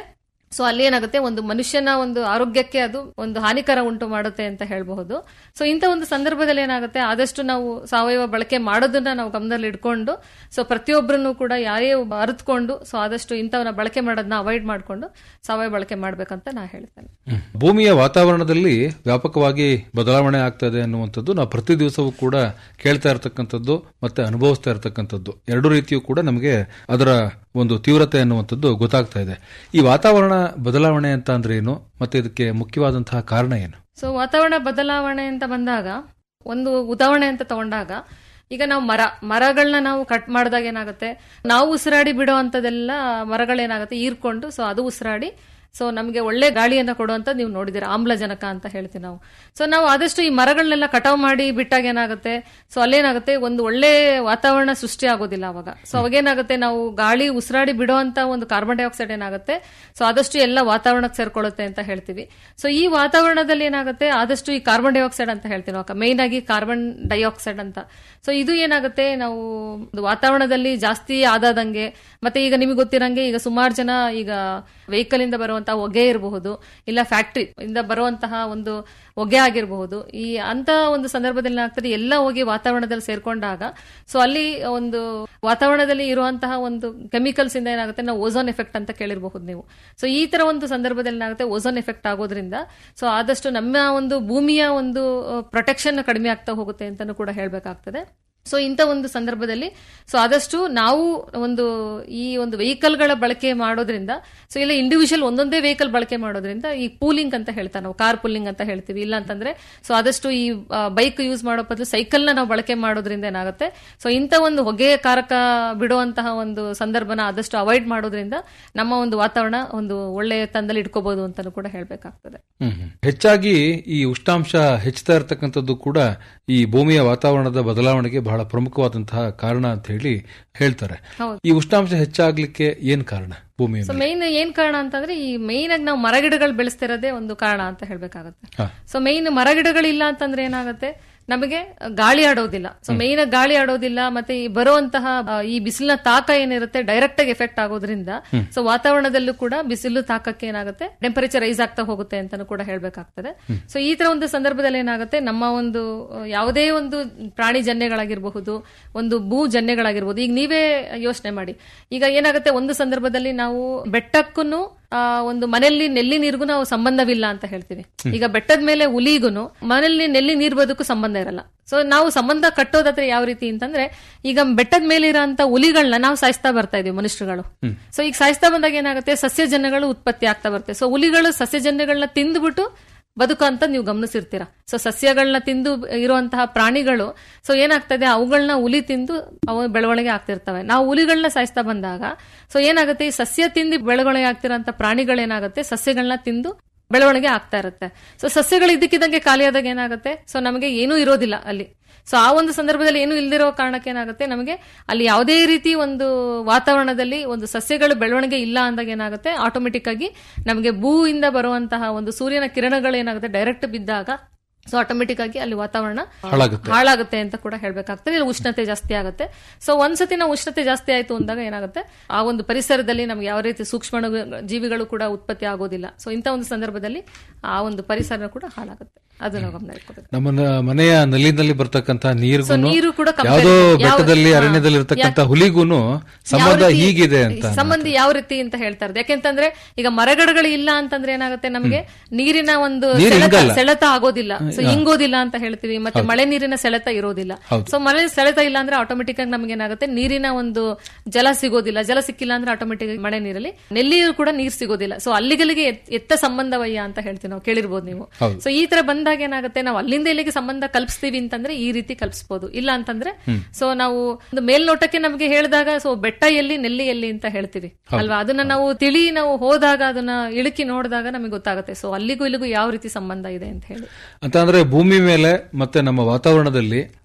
ಸೊ ಅಲ್ಲಿ ಏನಾಗುತ್ತೆ ಒಂದು ಮನುಷ್ಯನ ಒಂದು ಆರೋಗ್ಯಕ್ಕೆ ಅದು ಒಂದು ಹಾನಿಕರ ಉಂಟು ಮಾಡುತ್ತೆ ಅಂತ ಹೇಳಬಹುದು ಸೊ ಇಂಥ ಒಂದು ಸಂದರ್ಭದಲ್ಲಿ ಏನಾಗುತ್ತೆ ಆದಷ್ಟು ನಾವು ಸಾವಯವ ಬಳಕೆ ಮಾಡೋದನ್ನ ನಾವು ಗಮನದಲ್ಲಿ ಇಟ್ಕೊಂಡು ಸೊ ಪ್ರತಿಯೊಬ್ಬರನ್ನು ಕೂಡ ಯಾರೇ ಒಬ್ಬ ಅರಿತುಕೊಂಡು ಸೊ ಆದಷ್ಟು ಇಂಥವನ್ನ ಬಳಕೆ ಮಾಡೋದನ್ನ ಅವಾಯ್ಡ್ ಮಾಡಿಕೊಂಡು ಸಾವಯವ ಬಳಕೆ ಮಾಡ್ಬೇಕಂತ ನಾ ಹೇಳ್ತೇನೆ ಹ್ಮ್. ಭೂಮಿಯ ವಾತಾವರಣದಲ್ಲಿ ವ್ಯಾಪಕವಾಗಿ ಬದಲಾವಣೆ ಆಗ್ತಾ ಇದೆ ಅನ್ನುವಂಥದ್ದು ನಾವು ಪ್ರತಿ ದಿವಸವೂ ಕೂಡ ಕೇಳ್ತಾ ಇರತಕ್ಕಂಥದ್ದು ಮತ್ತೆ ಅನುಭವಿಸ್ತಾ ಇರತಕ್ಕಂಥದ್ದು ಎರಡು ರೀತಿಯೂ ಕೂಡ ನಮಗೆ ಅದರ ಒಂದು ತೀವ್ರತೆ ಅನ್ನುವಂಥದ್ದು ಗೊತ್ತಾಗ್ತಾ ಇದೆ ಈ ವಾತಾವರಣ ಬದಲಾವಣೆ ಅಂತ ಅಂದ್ರೆ ಏನು ಮತ್ತೆ ಇದಕ್ಕೆ ಮುಖ್ಯವಾದಂತಹ ಕಾರಣ ಏನು ಸೊ ವಾತಾವರಣ ಬದಲಾವಣೆ ಅಂತ ಬಂದಾಗ ಒಂದು ಉದಾಹರಣೆ ಅಂತ ತಗೊಂಡಾಗ ಈಗ ನಾವು ಮರ ಮರಗಳನ್ನ ನಾವು ಕಟ್ ಮಾಡಿದಾಗ ಏನಾಗುತ್ತೆ ನಾವು ಉಸಿರಾಡಿ ಬಿಡೋ ಅಂತದೆಲ್ಲ ಮರಗಳೇನಾಗುತ್ತೆ ಈರ್ಕೊಂಡು ಸೊ ಅದು ಉಸಿರಾಡಿ ಸೊ ನಮಗೆ ಒಳ್ಳೆ ಗಾಳಿಯನ್ನ ಕೊಡುವಂತ ನೀವು ನೋಡಿದಿರ ಆಮ್ಲಜನಕ ಅಂತ ಹೇಳ್ತೀವಿ ನಾವು ಸೊ ನಾವು ಆದಷ್ಟು ಈ ಮರಗಳನ್ನೆಲ್ಲ ಕಟಾವ್ ಮಾಡಿ ಬಿಟ್ಟಾಗ ಏನಾಗುತ್ತೆ ಸೊ ಅಲ್ಲೇನಾಗುತ್ತೆ ಒಂದು ಒಳ್ಳೆ ವಾತಾವರಣ ಸೃಷ್ಟಿ ಆಗೋದಿಲ್ಲ ಅವಾಗ ಸೊ ಅವಾಗೇನಾಗುತ್ತೆ ನಾವು ಗಾಳಿ ಉಸಿರಾಡಿ ಬಿಡುವಂತ ಒಂದು ಕಾರ್ಬನ್ ಡೈಆಕ್ಸೈಡ್ ಏನಾಗುತ್ತೆ ಸೊ ಆದಷ್ಟು ಎಲ್ಲ ವಾತಾವರಣಕ್ಕೆ ಸೇರ್ಕೊಳ್ಳುತ್ತೆ ಅಂತ ಹೇಳ್ತೀವಿ ಸೊ ಈ ವಾತಾವರಣದಲ್ಲಿ ಏನಾಗುತ್ತೆ ಆದಷ್ಟು ಈ ಕಾರ್ಬನ್ ಡೈಆಕ್ಸೈಡ್ ಅಂತ ಹೇಳ್ತೀವಿ ನಾವು ಮೇನ್ ಆಗಿ ಕಾರ್ಬನ್ ಡೈಆಕ್ಸೈಡ್ ಅಂತ ಸೊ ಇದು ಏನಾಗುತ್ತೆ ನಾವು ಒಂದು ವಾತಾವರಣದಲ್ಲಿ ಜಾಸ್ತಿ ಆದಾದಂಗೆ ಮತ್ತೆ ಈಗ ನಿಮಗೆ ಗೊತ್ತಿರಂಗೆ ಈಗ ಸುಮಾರು ಜನ ಈಗ ವೆಹಿಕಲ್ ಇಂದ ಬರುವಂತಹ ಹೊಗೆ ಇರಬಹುದು ಇಲ್ಲ ಫ್ಯಾಕ್ಟ್ರಿ ಇಂದ ಬರುವಂತಹ ಒಂದು ಹೊಗೆ ಆಗಿರಬಹುದು ಈ ಅಂತ ಒಂದು ಸಂದರ್ಭದಲ್ಲಿ ಏನಾಗ್ತದೆ ಎಲ್ಲ ಹೋಗಿ ವಾತಾವರಣದಲ್ಲಿ ಸೇರ್ಕೊಂಡಾಗ ಸೊ ಅಲ್ಲಿ ಒಂದು ವಾತಾವರಣದಲ್ಲಿ ಇರುವಂತಹ ಒಂದು ಕೆಮಿಕಲ್ಸ್ ಇಂದ ಏನಾಗುತ್ತೆ ನಾವು ಓಝೋನ್ ಎಫೆಕ್ಟ್ ಅಂತ ಕೇಳಿರಬಹುದು ನೀವು ಸೊ ಈ ತರ ಒಂದು ಸಂದರ್ಭದಲ್ಲಿ ಏನಾಗುತ್ತೆ ಓಝೋನ್ ಎಫೆಕ್ಟ್ ಆಗೋದ್ರಿಂದ ಸೊ ಆದಷ್ಟು ನಮ್ಮ ಒಂದು ಭೂಮಿಯ ಒಂದು ಪ್ರೊಟೆಕ್ಷನ್ ಕಡಿಮೆ ಆಗ್ತಾ ಹೋಗುತ್ತೆ ಅಂತಾನು ಕೂಡ ಹೇಳ್ಬೇಕಾಗ್ತದೆ ಸೊ ಇಂಥ ಒಂದು ಸಂದರ್ಭದಲ್ಲಿ ಸೊ ಆದಷ್ಟು ನಾವು ಒಂದು ಈ ಒಂದು ವೆಹಿಕಲ್ಗಳ ಬಳಕೆ ಮಾಡೋದ್ರಿಂದ ಸೊ ಇಲ್ಲ ಇಂಡಿವಿಜುವಲ್ ಒಂದೊಂದೇ ವೆಹಿಕಲ್ ಬಳಕೆ ಮಾಡೋದ್ರಿಂದ ಈ ಪೂಲಿಂಗ್ ಅಂತ ಹೇಳ್ತಾ ನಾವು ಕಾರ್ ಪೂಲಿಂಗ್ ಅಂತ ಹೇಳ್ತೀವಿ ಇಲ್ಲ ಅಂತಂದ್ರೆ ಸೊ ಆದಷ್ಟು ಈ ಬೈಕ್ ಯೂಸ್ ಮಾಡೋ ಬದಲು ಸೈಕಲ್ನ ನಾವು ಬಳಕೆ ಮಾಡೋದ್ರಿಂದ ಏನಾಗುತ್ತೆ ಸೊ ಇಂಥ ಒಂದು ಹೊಗೆ ಕಾರಕ ಬಿಡುವಂತಹ ಒಂದು ಸಂದರ್ಭನ ಆದಷ್ಟು ಅವಾಯ್ಡ್ ಮಾಡೋದ್ರಿಂದ ನಮ್ಮ ಒಂದು ವಾತಾವರಣ ಒಂದು ಒಳ್ಳೆಯ ತಂದಲ್ಲಿ ಇಟ್ಕೋಬಹುದು ಅಂತಾನು ಕೂಡ ಹೇಳ್ಬೇಕಾಗ್ತದೆ ಹ್ಮ್ ಹ್ಮ್. ಹೆಚ್ಚಾಗಿ ಈ ಉಷ್ಣಾಂಶ ಹೆಚ್ಚುತ್ತಾ ಇರತಕ್ಕಂಥದ್ದು ಕೂಡ ಈ ಭೂಮಿಯ ವಾತಾವರಣದ ಬದಲಾವಣೆಗೆ ಬಹಳ ಪ್ರಮುಖವಾದಂತಹ ಕಾರಣ ಅಂತ ಹೇಳಿ ಹೇಳ್ತಾರೆ ಹೌದು. ಈ ಉಷ್ಣಾಂಶ ಹೆಚ್ಚಾಗ್ಲಿಕ್ಕೆ ಏನ್ ಕಾರಣ ಭೂಮಿಯ ಸೊ ಮೇಲೆ? ಮೇನ್ ಏನ್ ಕಾರಣ ಅಂತಂದ್ರೆ ಈ ಮೇನ್ ಆಗಿ ನಾವು ಮರಗಿಡಗಳು ಬೆಳೆಸ್ತಿರೋದೇ ಒಂದು ಕಾರಣ ಅಂತ ಹೇಳ್ಬೇಕಾಗತ್ತೆ ಹಾ. ಸೊ ಮೇನ್ ಮರಗಿಡಗಳಿಲ್ಲ ಅಂತಂದ್ರೆ ಏನಾಗುತ್ತೆ ನಮಗೆ ಗಾಳಿ ಆಡೋದಿಲ್ಲ ಸೊ ಮೇನ್ ಆಗಿ ಗಾಳಿ ಆಡೋದಿಲ್ಲ ಮತ್ತೆ ಈ ಬರುವಂತಹ ಆ, ಈ ಬಿಸಿಲಿನ ತಾಕ ಏನಿರುತ್ತೆ ಡೈರೆಕ್ಟ್ ಆಗಿ ಎಫೆಕ್ಟ್ ಆಗೋದ್ರಿಂದ ಸೊ ವಾತಾವರಣದಲ್ಲೂ ಕೂಡ ಬಿಸಿಲು ತಾಕಕ್ಕೆ ಏನಾಗುತ್ತೆ ಟೆಂಪರೇಚರ್ ರೈಸ್ ಆಗ್ತಾ ಹೋಗುತ್ತೆ ಅಂತಾನು ಕೂಡ ಹೇಳ್ಬೇಕಾಗ್ತದೆ ಸೊ ಈ ತರ ಒಂದು ಸಂದರ್ಭದಲ್ಲಿ ಏನಾಗುತ್ತೆ ನಮ್ಮ ಒಂದು ಆ, ಯಾವುದೇ ಒಂದು ಪ್ರಾಣಿ ಜನ್ಯಗಳಾಗಿರಬಹುದು ಒಂದು ಭೂ ಜನ್ಯಗಳಾಗಿರ್ಬೋದು ಈಗ ನೀವೇ ಯೋಚನೆ ಮಾಡಿ ಈಗ ಏನಾಗುತ್ತೆ ಒಂದು ಸಂದರ್ಭದಲ್ಲಿ ನಾವು ಬೆಟ್ಟಕ್ಕೂ ಒಂದು ಮನೆಯಲ್ಲಿ ನೆಲ್ಲಿ ನೀರಿಗೂ ನಾವು ಸಂಬಂಧವಿಲ್ಲ ಅಂತ ಹೇಳ್ತೀವಿ ಈಗ ಬೆಟ್ಟದ ಮೇಲೆ ಹುಲಿಗೂ ಮನೆಯಲ್ಲಿ ನೆಲ್ಲಿ ನೀರ್ ಬದುಕು ಸಂಬಂಧ ಇರಲ್ಲ ಸೊ ನಾವು ಸಂಬಂಧ ಕಟ್ಟೋದಾದ್ರೆ ಯಾವ ರೀತಿ ಅಂತಂದ್ರೆ ಈಗ ಬೆಟ್ಟದ ಮೇಲೆ ಇರೋಂತ ಹುಲಿಗಳನ್ನ ನಾವು ಸಾಯಿಸ್ತಾ ಬರ್ತಾ ಇದೀವಿ ಮನುಷ್ಯರುಗಳು ಸೊ ಈಗ ಸಾಯಿಸ್ತಾ ಬಂದಾಗ ಏನಾಗುತ್ತೆ ಸಸ್ಯಜನ್ಯಗಳು ಉತ್ಪತ್ತಿ ಆಗ್ತಾ ಬರುತ್ತೆ ಸೊ ಹುಲಿಗಳು ಸಸ್ಯಜನ್ಯಗಳನ್ನ ತಿಂದ್ಬಿಟ್ಟು ಬದುಕು ಅಂತ ನೀವು ಗಮನಿಸಿರ್ತೀರಾ ಸೊ ಸಸ್ಯಗಳನ್ನ ತಿಂದು ಇರುವಂತಹ ಪ್ರಾಣಿಗಳು ಸೊ ಏನಾಗ್ತದೆ ಅವುಗಳನ್ನ ಹುಲಿ ತಿಂದು ಅವು ಬೆಳವಣಿಗೆ ಆಗ್ತಿರ್ತವೆ ನಾವು ಹುಲಿಗಳನ್ನ ಸಾಯಿಸ್ತಾ ಬಂದಾಗ ಸೊ ಏನಾಗುತ್ತೆ ಈ ಸಸ್ಯ ತಿಂದು ಬೆಳವಣಿಗೆ ಆಗ್ತಿರೋಂಥ ಪ್ರಾಣಿಗಳೇನಾಗುತ್ತೆ ಸಸ್ಯಗಳನ್ನ ತಿಂದು ಬೆಳವಣಿಗೆ ಆಗ್ತಾ ಇರುತ್ತೆ ಸೊ ಸಸ್ಯಗಳು ಇದ್ದಕ್ಕಿದ್ದಂಗೆ ಖಾಲಿಯಾದಾಗ ಏನಾಗುತ್ತೆ ಸೊ ನಮಗೆ ಏನೂ ಇರೋದಿಲ್ಲ ಅಲ್ಲಿ ಸೊ ಆ ಒಂದು ಸಂದರ್ಭದಲ್ಲಿ ಏನು ಇಲ್ದಿರೋ ಕಾರಣಕ್ಕೆ ಏನಾಗುತ್ತೆ ನಮಗೆ ಅಲ್ಲಿ ಯಾವುದೇ ರೀತಿ ಒಂದು ವಾತಾವರಣದಲ್ಲಿ ಒಂದು ಸಸ್ಯಗಳು ಬೆಳವಣಿಗೆ ಇಲ್ಲ ಅಂದಾಗ ಏನಾಗುತ್ತೆ ಆಟೋಮೆಟಿಕ್ ಆಗಿ ನಮಗೆ ಭೂಯಿಂದ ಬರುವಂತಹ ಒಂದು ಸೂರ್ಯನ ಕಿರಣಗಳು ಏನಾಗುತ್ತೆ ಡೈರೆಕ್ಟ್ ಬಿದ್ದಾಗ ಸೊ ಆಟೋಮೆಟಿಕ್ ಆಗಿ ಅಲ್ಲಿ ವಾತಾವರಣ ಹಾಳಾಗುತ್ತೆ. ಹಾಳಾಗುತ್ತೆ ಅಂತ ಕೂಡ ಹೇಳ್ಬೇಕಾಗ್ತದೆ ಇಲ್ಲ ಉಷ್ಣತೆ ಜಾಸ್ತಿ ಆಗುತ್ತೆ ಸೊ ಒಂದ್ಸತಿ ನಾವು ಉಷ್ಣತೆ ಜಾಸ್ತಿ ಆಯ್ತು ಅಂದಾಗ ಏನಾಗುತ್ತೆ ಆ ಒಂದು ಪರಿಸರದಲ್ಲಿ ನಮ್ಗೆ ಯಾವ ರೀತಿ ಸೂಕ್ಷ್ಮ ಜೀವಿಗಳು ಕೂಡ ಉತ್ಪತ್ತಿ ಆಗೋದಿಲ್ಲ ಸೊ ಇಂಥ ಒಂದು ಸಂದರ್ಭದಲ್ಲಿ ಆ ಒಂದು ಪರಿಸರ ಕೂಡ ಹಾಳಾಗುತ್ತೆ ಅದು ನಾವು ಗಮನ ಇಟ್ಕೋಬೇಕು ನಮ್ಮ ನ- ಮನೆಯ ನಲ್ಲಿನಲ್ಲಿ ಬರ್ತಕ್ಕಂತ So, ನೀರಿಗೂ ನೀರು ಕೂಡ compare- ಯಾವುದೋ ಯಾವ- ಬೆಟ್ಟದಲ್ಲಿ ಹಾ. ಅರಣ್ಯದಲ್ಲಿ ಇರ್ತಕ್ಕಂತ ಯಾ- ಹುಲಿಗೂನು ಸಂಬಂಧ ಯಾವ ರೀತಿ- ಹೀಗಿದೆ ಅಂತ ಸಂಬಂಧಿ ಯಾವ ರೀತಿ ಅಂತ ಹೇಳ್ತಾ ಇರೋದು ಯಾಕೆಂತಂದ್ರೆ ಈಗ ಮರಗಿಡಗಳು ಇಲ್ಲ ಅಂತಂದ್ರೆ ಏನಾಗುತ್ತೆ ನಮಗೆ ನೀರಿನ ಒಂದು ನೀರು ಸೆಳೆತ ಹಿಂಗಲ್ಲ. ಸೆಳೆತ ಆಗೋದಿಲ್ಲ ಸೊ ಹಿಂಗೋದಿಲ್ಲ ಅಂತ ಹೇಳ್ತೀವಿ ಮತ್ತೆ ಮಳೆ ನೀರಿನ ಸೆಳೆತ ಇರೋದಿಲ್ಲ ಹೌದು. ಸೊ ಮಳೆ ಸೆಳೆತ ಇಲ್ಲ ಅಂದ್ರೆ ಆಟೋಮೆಟಿಕ್ ಆಗಿ ನಮ್ಗೆ ಏನಾಗುತ್ತೆ ನೀರಿನ ಒಂದು ಜಲ ಸಿಗೋದಿಲ್ಲ ಜಲ ಸಿಕ್ಕಿಲ್ಲ ಅಂದ್ರೆ ಆಟೋಮೆಟಿಕ್ ಆಗಿ ಮಳೆ ನೀರಲ್ಲಿ ನೆಲ್ಲಿಯೂ ಕೂಡ ನೀರು ಸಿಗೋದಿಲ್ಲ ಸೊ ಅಲ್ಲಿಗಲ್ಲಿಗೆ ಎತ್- ಎತ್ತ ಸಂಬಂಧವಯ್ಯ ಅಂತ ಹೇಳ್ತೀವಿ ನಾವು ಕೇಳಿರ್ಬೋದು ನೀವು ಹೌದು. ಸೊ ಈ ತರ ಬಂದಾಗ ಏನಾಗುತ್ತೆ ನಾವು ಅಲ್ಲಿಂದ ಇಲ್ಲಿಗೆ ಸಂಬಂಧ ಕಲ್ಪಿಸ್ತೀವಿ ಅಂತಂದ್ರೆ ಈ ರೀತಿ ಕಲ್ಪಿಸಬಹುದು ಇಲ್ಲ ಅಂತಂದ್ರೆ ಸೊ ನಾವು ಒಂದು ಮೇಲ್ನೋಟಕ್ಕೆ ನಮಗೆ ಹೇಳಿದಾಗ ಸೊ ಬೆಟ್ಟ ಎಲ್ಲಿ ನೆಲ್ಲಿ ಎಲ್ಲಿ ಅಂತ ಹೇಳ್ತೀವಿ ಅಲ್ವಾ ಅದನ್ನ ನಾವು ತಿಳಿ ನಾವು ಹೋದಾಗ ಅದನ್ನ ಇಳುಕಿ ನೋಡಿದಾಗ ನಮಗೆ ಗೊತ್ತಾಗುತ್ತೆ ಸೊ ಅಲ್ಲಿಗೂ ಇಲ್ಲಿಗೂ ಯಾವ ರೀತಿ ಸಂಬಂಧ ಇದೆ ಅಂತ ಹೇಳಿ ಅಂತ ಅಂದ್ರೆ ಭೂಮಿ ಮೇಲೆ ಮತ್ತೆ ನಮ್ಮ ವಾತಾವರಣದಲ್ಲಿ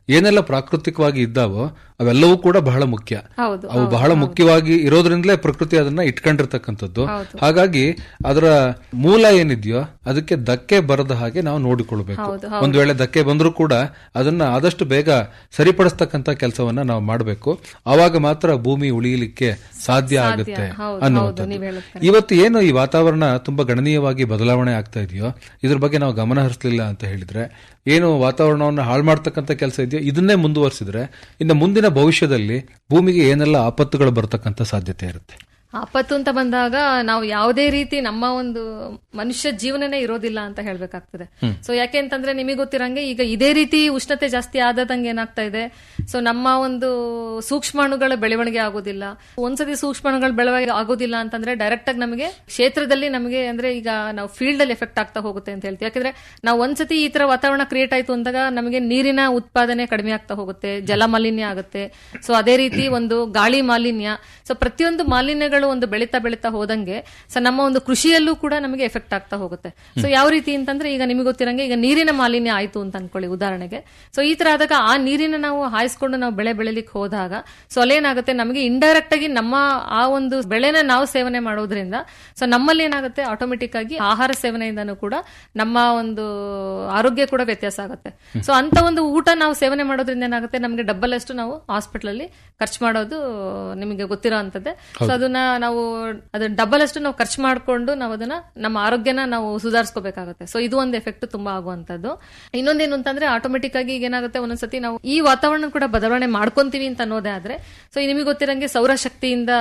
ಏನೆಲ್ಲ ಪ್ರಾಕೃತಿಕವಾಗಿ ಇದ್ದಾವೋ ಅವೆಲ್ಲವೂ ಕೂಡ ಬಹಳ ಮುಖ್ಯ ಹೌದು, ಅವು ಬಹಳ ಮುಖ್ಯವಾಗಿ ಇರೋದ್ರಿಂದಲೇ ಪ್ರಕೃತಿ ಅದನ್ನ ಇಟ್ಕೊಂಡಿರ್ತಕ್ಕಂಥದ್ದು ಹಾಗಾಗಿ ಅದರ ಮೂಲ ಏನಿದೆಯೋ ಅದಕ್ಕೆ ಧಕ್ಕೆ ಬರದ ಹಾಗೆ ನಾವು ನೋಡಿಕೊಳ್ಬೇಕು ಒಂದ್ ವೇಳೆ ಧಕ್ಕೆ ಬಂದರೂ ಕೂಡ ಅದನ್ನ ಆದಷ್ಟು ಬೇಗ ಸರಿಪಡಿಸ್ತಕ್ಕಂಥ ಕೆಲಸವನ್ನ ನಾವು ಮಾಡಬೇಕು ಆವಾಗ ಮಾತ್ರ ಭೂಮಿ ಉಳಿಯಲಿಕ್ಕೆ ಸಾಧ್ಯ ಆಗುತ್ತೆ ಅನ್ನುವಂಥದ್ದು ಇವತ್ತು ಏನು ಈ ವಾತಾವರಣ ತುಂಬಾ ಗಣನೀಯವಾಗಿ ಬದಲಾವಣೆ ಆಗ್ತಾ ಇದೆಯೋ ಇದ್ರ ಬಗ್ಗೆ ನಾವು ಗಮನ ಹರಿಸಲಿಲ್ಲ ಅಂತ ಹೇಳಿದ್ರೆ ಏನು ವಾತಾವರಣವನ್ನು ಹಾಳು ಮಾಡ್ತಕ್ಕಂಥ ಕೆಲಸ ಇದೆಯೋ ಇದನ್ನೇ ಮುಂದುವರಿಸಿದ್ರೆ ಇನ್ನು ಮುಂದಿನ ಭವಿಷ್ಯದಲ್ಲಿ ಭೂಮಿಗೆ ಏನೆಲ್ಲ ಆಪತ್ತುಗಳು ಬರ್ತಕ್ಕಂಥ ಸಾಧ್ಯತೆ ಇರುತ್ತೆ ಆಪತ್ತು ಅಂತ ಬಂದಾಗ ನಾವು ಯಾವುದೇ ರೀತಿ ನಮ್ಮ ಒಂದು ಮನುಷ್ಯ ಜೀವನನೇ ಇರೋದಿಲ್ಲ ಅಂತ ಹೇಳ್ಬೇಕಾಗ್ತದೆ ಸೊ ಯಾಕೆ ಅಂತಂದ್ರೆ ನಿಮಗೆ ಗೊತ್ತಿರಂಗೆ ಈಗ ಇದೇ ರೀತಿ ಉಷ್ಣತೆ ಜಾಸ್ತಿ ಆದಂಗೆ ಏನಾಗ್ತಾ ಇದೆ ಸೊ ನಮ್ಮ ಒಂದು ಸೂಕ್ಷ್ಮಾಣುಗಳ ಬೆಳವಣಿಗೆ ಆಗೋದಿಲ್ಲ ಒಂದ್ಸತಿ ಸೂಕ್ಷ್ಮಾಣುಗಳ ಬೆಳವಣಿಗೆ ಆಗೋದಿಲ್ಲ ಅಂತಂದ್ರೆ ಡೈರೆಕ್ಟ್ ಆಗಿ ನಮಗೆ ಕ್ಷೇತ್ರದಲ್ಲಿ ನಮಗೆ ಅಂದ್ರೆ ಈಗ ನಾವು ಫೀಲ್ಡ್ ಅಲ್ಲಿ ಎಫೆಕ್ಟ್ ಆಗ್ತಾ ಹೋಗುತ್ತೆ ಅಂತ ಹೇಳ್ತೀವಿ ಯಾಕಂದ್ರೆ ನಾವು ಒಂದ್ಸತಿ ಈ ತರ ವಾತಾವರಣ ಕ್ರಿಯೇಟ್ ಆಯ್ತು ಅಂದಾಗ ನಮಗೆ ನೀರಿನ ಉತ್ಪಾದನೆ ಕಡಿಮೆ ಆಗ್ತಾ ಹೋಗುತ್ತೆ ಜಲ ಮಾಲಿನ್ಯ ಆಗುತ್ತೆ ಸೊ ಅದೇ ರೀತಿ ಒಂದು ಗಾಳಿ ಮಾಲಿನ್ಯ ಸೊ ಪ್ರತಿಯೊಂದು ಮಾಲಿನ್ಯಗಳು ಒಂದು ಬೆಳೀತಾ ಬೆಳೀತಾ ಹೋದಂಗೆ ಸೊ ನಮ್ಮ ಒಂದು ಕೃಷಿಯಲ್ಲೂ ಕೂಡ ನಮಗೆ ಎಫೆಕ್ಟ್ ಆಗ್ತಾ ಹೋಗುತ್ತೆ ಸೊ ಯಾವ ರೀತಿ ಅಂತಂದ್ರೆ ಈಗ ನಿಮಗೆ ಗೊತ್ತಿರಂಗೆ ಈಗ ನೀರಿನ ಮಾಲಿನ್ಯ ಆಯ್ತು ಅಂತ ಅನ್ಕೊಳ್ಳಿ ಉದಾಹರಣೆಗೆ ಸೊ ಈ ತರ ಆದಾಗ ಆ ನೀರಿನ ನಾವು ಹಾಯಿಸ್ಕೊಂಡು ನಾವು ಬೆಳೆ ಬೆಳಿಲಿಕ್ಕೆ ಹೋದಾಗ ಸೊ ಅಲ್ಲೇನಾಗುತ್ತೆ ನಮಗೆ ಇಂಡೈರೆಕ್ಟ್ ಆಗಿ ನಮ್ಮ ಆ ಒಂದು ಬೆಳೆನ ನಾವು ಸೇವನೆ ಮಾಡೋದ್ರಿಂದ ಸೊ ನಮ್ಮಲ್ಲಿ ಏನಾಗುತ್ತೆ ಆಟೋಮೆಟಿಕ್ ಆಗಿ ಆಹಾರ ಸೇವನೆಯಿಂದನೂ ಕೂಡ ನಮ್ಮ ಒಂದು ಆರೋಗ್ಯ ಕೂಡ ವ್ಯತ್ಯಾಸ ಆಗುತ್ತೆ ಸೊ ಅಂತ ಒಂದು ಊಟ ನಾವು ಸೇವನೆ ಮಾಡೋದ್ರಿಂದ ಏನಾಗುತ್ತೆ ನಮಗೆ ಡಬ್ಬಲ್ ಅಷ್ಟು ನಾವು ಹಾಸ್ಪಿಟಲ್ ಅಲ್ಲಿ ಖರ್ಚು ಮಾಡೋದು ನಿಮಗೆ ಗೊತ್ತಿರೋ ಅಂತದ್ದೇ ಸೊ ಅದನ್ನ ನಾವು ಅದನ್ನ ಡಬಲ್ ಅಷ್ಟು ನಾವು ಖರ್ಚು ಮಾಡ್ಕೊಂಡು ನಾವು ಅದನ್ನ ನಮ್ಮ ಆರೋಗ್ಯನ ನಾವು ಸುಧಾರಿಸ್ಕೋಬೇಕಾಗುತ್ತೆ ಸೊ ಇದು ಒಂದು ಎಫೆಕ್ಟ್ ತುಂಬಾ ಆಗುವಂತದ್ದು ಇನ್ನೊಂದೇನು ಅಂತಂದ್ರೆ ಆಟೋಮೆಟಿಕ್ ಆಗಿ ಈಗ ಏನಾಗುತ್ತೆ ಒಂದೊಂದ್ಸತಿ ನಾವು ಈ ವಾತಾವರಣ ಕೂಡ ಬದಲಾವಣೆ ಮಾಡ್ಕೊಂತೀವಿ ಅಂತ ಅನ್ನೋದೇ ಆದ್ರೆ ಸೊ ನಿಮಗೆ ಗೊತ್ತಿರಂಗೆ ಸೌರಶಕ್ತಿಯಿಂದ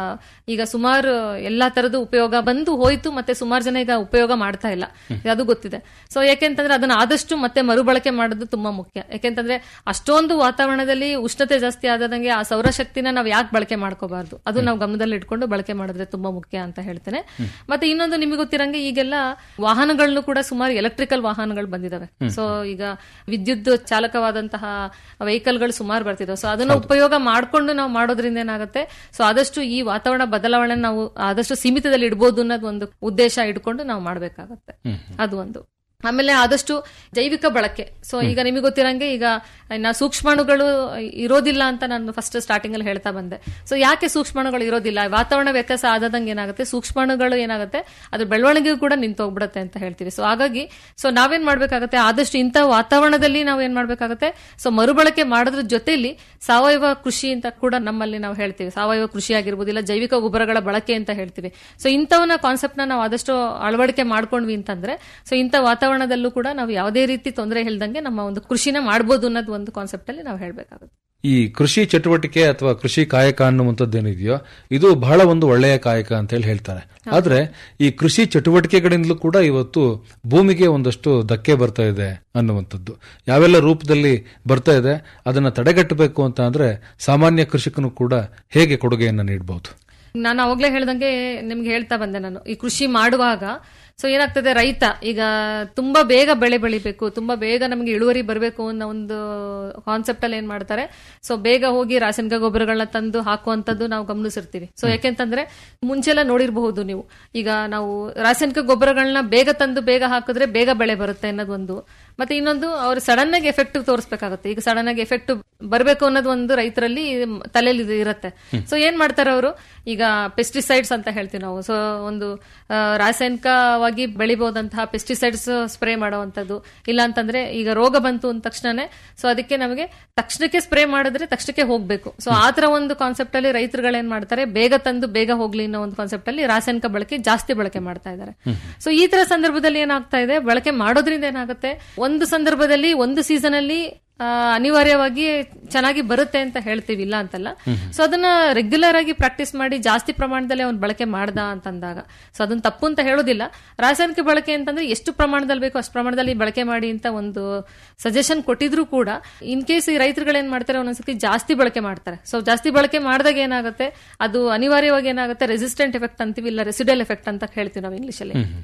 ಈಗ ಸುಮಾರು ಎಲ್ಲಾ ತರದ ಉಪಯೋಗ ಬಂದು ಹೋಯ್ತು ಮತ್ತೆ ಸುಮಾರು ಜನ ಈಗ ಉಪಯೋಗ ಮಾಡ್ತಾ ಇಲ್ಲ ಅದು ಗೊತ್ತಿದೆ ಸೊ ಯಾಕೆಂತಂದ್ರೆ ಅದನ್ನ ಆದಷ್ಟು ಮತ್ತೆ ಮರುಬಳಕೆ ಮಾಡೋದು ತುಂಬಾ ಮುಖ್ಯ ಯಾಕೆಂತಂದ್ರೆ ಅಷ್ಟೊಂದು ವಾತಾವರಣದಲ್ಲಿ ಉಷ್ಣತೆ ಜಾಸ್ತಿ ಆದಂಗೆ ಆ ಸೌರಶಕ್ತಿನ ನಾವು ಯಾಕೆ ಬಳಕೆ ಮಾಡ್ಕೋಬಾರ್ದು ಅದು ನಾವು ಗಮನದಲ್ಲಿ ಇಟ್ಕೊಂಡು ಬಳಕೆ ಮಾಡಿದ್ರೆ ತುಂಬಾ ಮುಖ್ಯ ಅಂತ ಹೇಳ್ತೇನೆ ಮತ್ತೆ ಇನ್ನೊಂದು ನಿಮಗೆ ಗೊತ್ತಿರಂಗೆ ಈಗೆಲ್ಲ ವಾಹನಗಳನ್ನು ಕೂಡ ಸುಮಾರು ಎಲೆಕ್ಟ್ರಿಕಲ್ ವಾಹನಗಳು ಬಂದಿದಾವೆ ಸೊ ಈಗ ವಿದ್ಯುತ್ ಚಾಲಕವಾದಂತಹ ವೆಹಿಕಲ್ಗಳು ಸುಮಾರು ಬರ್ತಿದಾವೆ ಸೊ ಅದನ್ನ ಉಪಯೋಗ ಮಾಡ್ಕೊಂಡು ನಾವು ಮಾಡೋದ್ರಿಂದ ಏನಾಗುತ್ತೆ ಸೊ ಆದಷ್ಟು ಈ ವಾತಾವರಣ ಬದಲಾವಣೆ ನಾವು ಆದಷ್ಟು ಸೀಮಿತದಲ್ಲಿ ಇಡ್ಬೋದು ಅನ್ನೋದು ಒಂದು ಉದ್ದೇಶ ಇಟ್ಕೊಂಡು ನಾವು ಮಾಡ್ಬೇಕಾಗತ್ತೆ ಅದು ಒಂದು ಆಮೇಲೆ ಆದಷ್ಟು ಜೈವಿಕ ಬಳಕೆ ಸೊ ಈಗ ನಿಮಗೆ ಗೊತ್ತಿರಂಗೆ ಈಗ ನಾ ಸೂಕ್ಷ್ಮಾಣುಗಳು ಇರೋದಿಲ್ಲ ಅಂತ ನಾನು ಫಸ್ಟ್ ಸ್ಟಾರ್ಟಿಂಗ್ ಅಲ್ಲಿ ಹೇಳ್ತಾ ಬಂದೆ ಸೊ ಯಾಕೆ ಸೂಕ್ಷ್ಮಾಣುಗಳು ಇರೋದಿಲ್ಲ ವಾತಾವರಣ ವ್ಯತ್ಯಾಸ ಆದಂಗೆ ಏನಾಗುತ್ತೆ ಸೂಕ್ಷ್ಮಾಣುಗಳು ಏನಾಗುತ್ತೆ ಅದ್ರ ಬೆಳವಣಿಗೆಗೂ ಕೂಡ ನಿಂತೋಗ್ಬಿಡುತ್ತೆ ಅಂತ ಹೇಳ್ತೀವಿ ಸೊ ಹಾಗಾಗಿ ಸೊ ನಾವೇನ್ ಮಾಡ್ಬೇಕಾಗತ್ತೆ ಆದಷ್ಟು ಇಂಥ ವಾತಾವರಣದಲ್ಲಿ ನಾವು ಏನ್ ಮಾಡ್ಬೇಕಾಗತ್ತೆ ಸೊ ಮರುಬಳಕೆ ಮಾಡೋದ್ರ ಜೊತೆಲಿ ಸಾವಯವ ಕೃಷಿ ಅಂತ ಕೂಡ ನಮ್ಮಲ್ಲಿ ನಾವು ಹೇಳ್ತೀವಿ ಸಾವಯವ ಕೃಷಿ ಆಗಿರ್ಬೋದು ಇಲ್ಲ ಜೈವಿಕ ಗೊಬ್ಬರಗಳ ಬಳಕೆ ಅಂತ ಹೇಳ್ತೀವಿ ಸೊ ಇಂಥವನ್ನ ಕಾನ್ಸೆಪ್ಟ್ ನ ನಾವು ಆದಷ್ಟು ಅಳವಡಿಕೆ ಮಾಡ್ಕೊಂಡ್ವಿ ಅಂತಂದ್ರೆ ಸೊ ಇಂಥ ವಾತಾವರಣದಲ್ಲೂ ಕೂಡ ನಾವು ಯಾವುದೇ ರೀತಿ ತೊಂದರೆ ಇಲ್ದಂಗೆ ನಮ್ಮ ಒಂದು ಕೃಷಿನ ಮಾಡ್ಬೋದು ಅನ್ನೋದು ಒಂದು ಕಾನ್ಸೆಪ್ಟ್ ಅಲ್ಲಿ ನಾವು ಹೇಳ್ಬೇಕಾಗುತ್ತೆ ಈ ಕೃಷಿ ಚಟುವಟಿಕೆ ಅಥವಾ ಕೃಷಿ ಕಾಯಕ ಅನ್ನುವಂಥದ್ದೇನಿದೆಯೋ ಇದು ಬಹಳ ಒಂದು ಒಳ್ಳೆಯ ಕಾಯಕ ಅಂತ ಹೇಳಿ ಹೇಳ್ತಾರೆ ಆದ್ರೆ ಈ ಕೃಷಿ ಚಟುವಟಿಕೆಗಳಿಂದಲೂ ಕೂಡ ಇವತ್ತು ಭೂಮಿಗೆ ಒಂದಷ್ಟು ಧಕ್ಕೆ ಬರ್ತಾ ಇದೆ ಅನ್ನುವಂಥದ್ದು ಯಾವೆಲ್ಲ ರೂಪದಲ್ಲಿ ಬರ್ತಾ ಇದೆ ಅದನ್ನ ತಡೆಗಟ್ಟಬೇಕು ಅಂತ ಅಂದ್ರೆ ಸಾಮಾನ್ಯ ಕೃಷಿಕನು ಕೂಡ ಹೇಗೆ ಕೊಡುಗೆಯನ್ನ ನೀಡಬಹುದು ನಾನು ಅವಾಗ್ಲೇ ಹೇಳ್ದಂಗೆ ನಿಮ್ಗೆ ಹೇಳ್ತಾ ಬಂದೆ ನಾನು ಈ ಕೃಷಿ ಮಾಡುವಾಗ ಸೊ ಏನಾಗ್ತದೆ ರೈತ ಈಗ ತುಂಬಾ ಬೇಗ ಬೆಳೆ ಬೆಳಿಬೇಕು ತುಂಬಾ ಬೇಗ ನಮಗೆ ಇಳುವರಿ ಬರಬೇಕು ಅನ್ನೋ ಒಂದು ಕಾನ್ಸೆಪ್ಟ್ ಅಲ್ಲಿ ಏನ್ ಮಾಡ್ತಾರೆ ಸೊ ಬೇಗ ಹೋಗಿ ರಾಸಾಯನಿಕ ಗೊಬ್ಬರಗಳನ್ನ ತಂದು ಹಾಕುವಂತದ್ದು ನಾವು ಗಮನಿಸಿರ್ತೀವಿ ಸೊ ಯಾಕೆಂತಂದ್ರೆ ಮುಂಚೆಲ್ಲ ನೋಡಿರಬಹುದು ನೀವು ಈಗ ನಾವು ರಾಸಾಯನಿಕ ಗೊಬ್ಬರಗಳನ್ನ ಬೇಗ ತಂದು ಬೇಗ ಹಾಕಿದ್ರೆ ಬೇಗ ಬೆಳೆ ಬರುತ್ತೆ ಅನ್ನೋದು ಒಂದು ಮತ್ತೆ ಇನ್ನೊಂದು ಅವ್ರು ಸಡನ್ ಆಗಿ ಎಫೆಕ್ಟ್ ತೋರಿಸ್ಬೇಕಾಗುತ್ತೆ ಈಗ ಸಡನ್ ಆಗಿ ಎಫೆಕ್ಟ್ ಬರಬೇಕು ಅನ್ನೋದು ಒಂದು ರೈತರಲ್ಲಿ ತಲೆಯಲ್ಲಿ ಇದು ಇರುತ್ತೆ ಸೊ ಏನ್ ಮಾಡ್ತಾರೆ ಅವರು ಈಗ ಪೆಸ್ಟಿಸೈಡ್ಸ್ ಅಂತ ಹೇಳ್ತೀವಿ ನಾವು ಸೊ ಒಂದು ರಾಸಾಯನಿಕವಾಗಿ ಬೆಳಿಬಹುದಂತಹ ಪೆಸ್ಟಿಸೈಡ್ಸ್ ಸ್ಪ್ರೇ ಮಾಡುವಂತದ್ದು ಇಲ್ಲ ಅಂತಂದ್ರೆ ಈಗ ರೋಗ ಬಂತು ಅಂದ ತಕ್ಷಣನೇ ಸೊ ಅದಕ್ಕೆ ನಮಗೆ ತಕ್ಷಣಕ್ಕೆ ಸ್ಪ್ರೇ ಮಾಡಿದ್ರೆ ತಕ್ಷಣಕ್ಕೆ ಹೋಗ್ಬೇಕು ಸೊ ಆ ತರ ಒಂದು ಕಾನ್ಸೆಪ್ಟ್ ಅಲ್ಲಿ ರೈತರುಗಳು ಏನ್ ಮಾಡ್ತಾರೆ ಬೇಗ ತಂದು ಬೇಗ ಹೋಗ್ಲಿ ಅನ್ನೋ ಒಂದು ಕಾನ್ಸೆಪ್ಟ್ ಅಲ್ಲಿ ರಾಸಾಯನಿಕ ಬಳಕೆ ಜಾಸ್ತಿ ಬಳಕೆ ಮಾಡ್ತಾ ಇದ್ದಾರೆ ಸೊ ಈ ತರ ಸಂದರ್ಭದಲ್ಲಿ ಏನಾಗ್ತಾ ಇದೆ ಬಳಕೆ ಮಾಡೋದ್ರಿಂದ ಏನಾಗುತ್ತೆ ಒಂದು ಸಂದರ್ಭದಲ್ಲಿ ಒಂದು ಸೀಸನ್ ಅಲ್ಲಿ ಅನಿವಾರ್ಯವಾಗಿ ಚೆನ್ನಾಗಿ ಬರುತ್ತೆ ಅಂತ ಹೇಳ್ತೀವಿ ಇಲ್ಲ ಅಂತಲ್ಲ ಸೊ ಅದನ್ನ ರೆಗ್ಯುಲರ್ ಆಗಿ ಪ್ರಾಕ್ಟೀಸ್ ಮಾಡಿ ಜಾಸ್ತಿ ಪ್ರಮಾಣದಲ್ಲಿ ಅವ್ನು ಬಳಕೆ ಮಾಡ್ದ ಅಂತಂದಾಗ ಸೊ ಅದನ್ನ ತಪ್ಪು ಅಂತ ಹೇಳೋದಿಲ್ಲ ರಾಸಾಯನಿಕ ಬಳಕೆ ಅಂತಂದ್ರೆ ಎಷ್ಟು ಪ್ರಮಾಣದಲ್ಲಿ ಬೇಕು ಅಷ್ಟು ಪ್ರಮಾಣದಲ್ಲಿ ಬಳಕೆ ಮಾಡಿ ಅಂತ ಒಂದು ಸಜೆಷನ್ ಕೊಟ್ಟಿದ್ರು ಕೂಡ ಇನ್ ಕೇಸ್ ಈ ರೈತರುಗಳು ಏನ್ ಮಾಡ್ತಾರೆ ಒಂದೊಂದ್ಸತಿ ಜಾಸ್ತಿ ಬಳಕೆ ಮಾಡ್ತಾರೆ ಸೊ ಜಾಸ್ತಿ ಬಳಕೆ ಮಾಡಿದಾಗ ಏನಾಗುತ್ತೆ ಅದು ಅನಿವಾರ್ಯವಾಗಿ ಏನಾಗುತ್ತೆ ರೆಸಿಸ್ಟೆಂಟ್ ಎಫೆಕ್ಟ್ ಅಂತೀವಿ ಇಲ್ಲ ರೆಸಿಡಲ್ ಎಫೆಕ್ಟ್ ಅಂತ ಹೇಳ್ತೀವಿ ನಾವು ಇಂಗ್ಲಿಷ್ ಅಲ್ಲಿ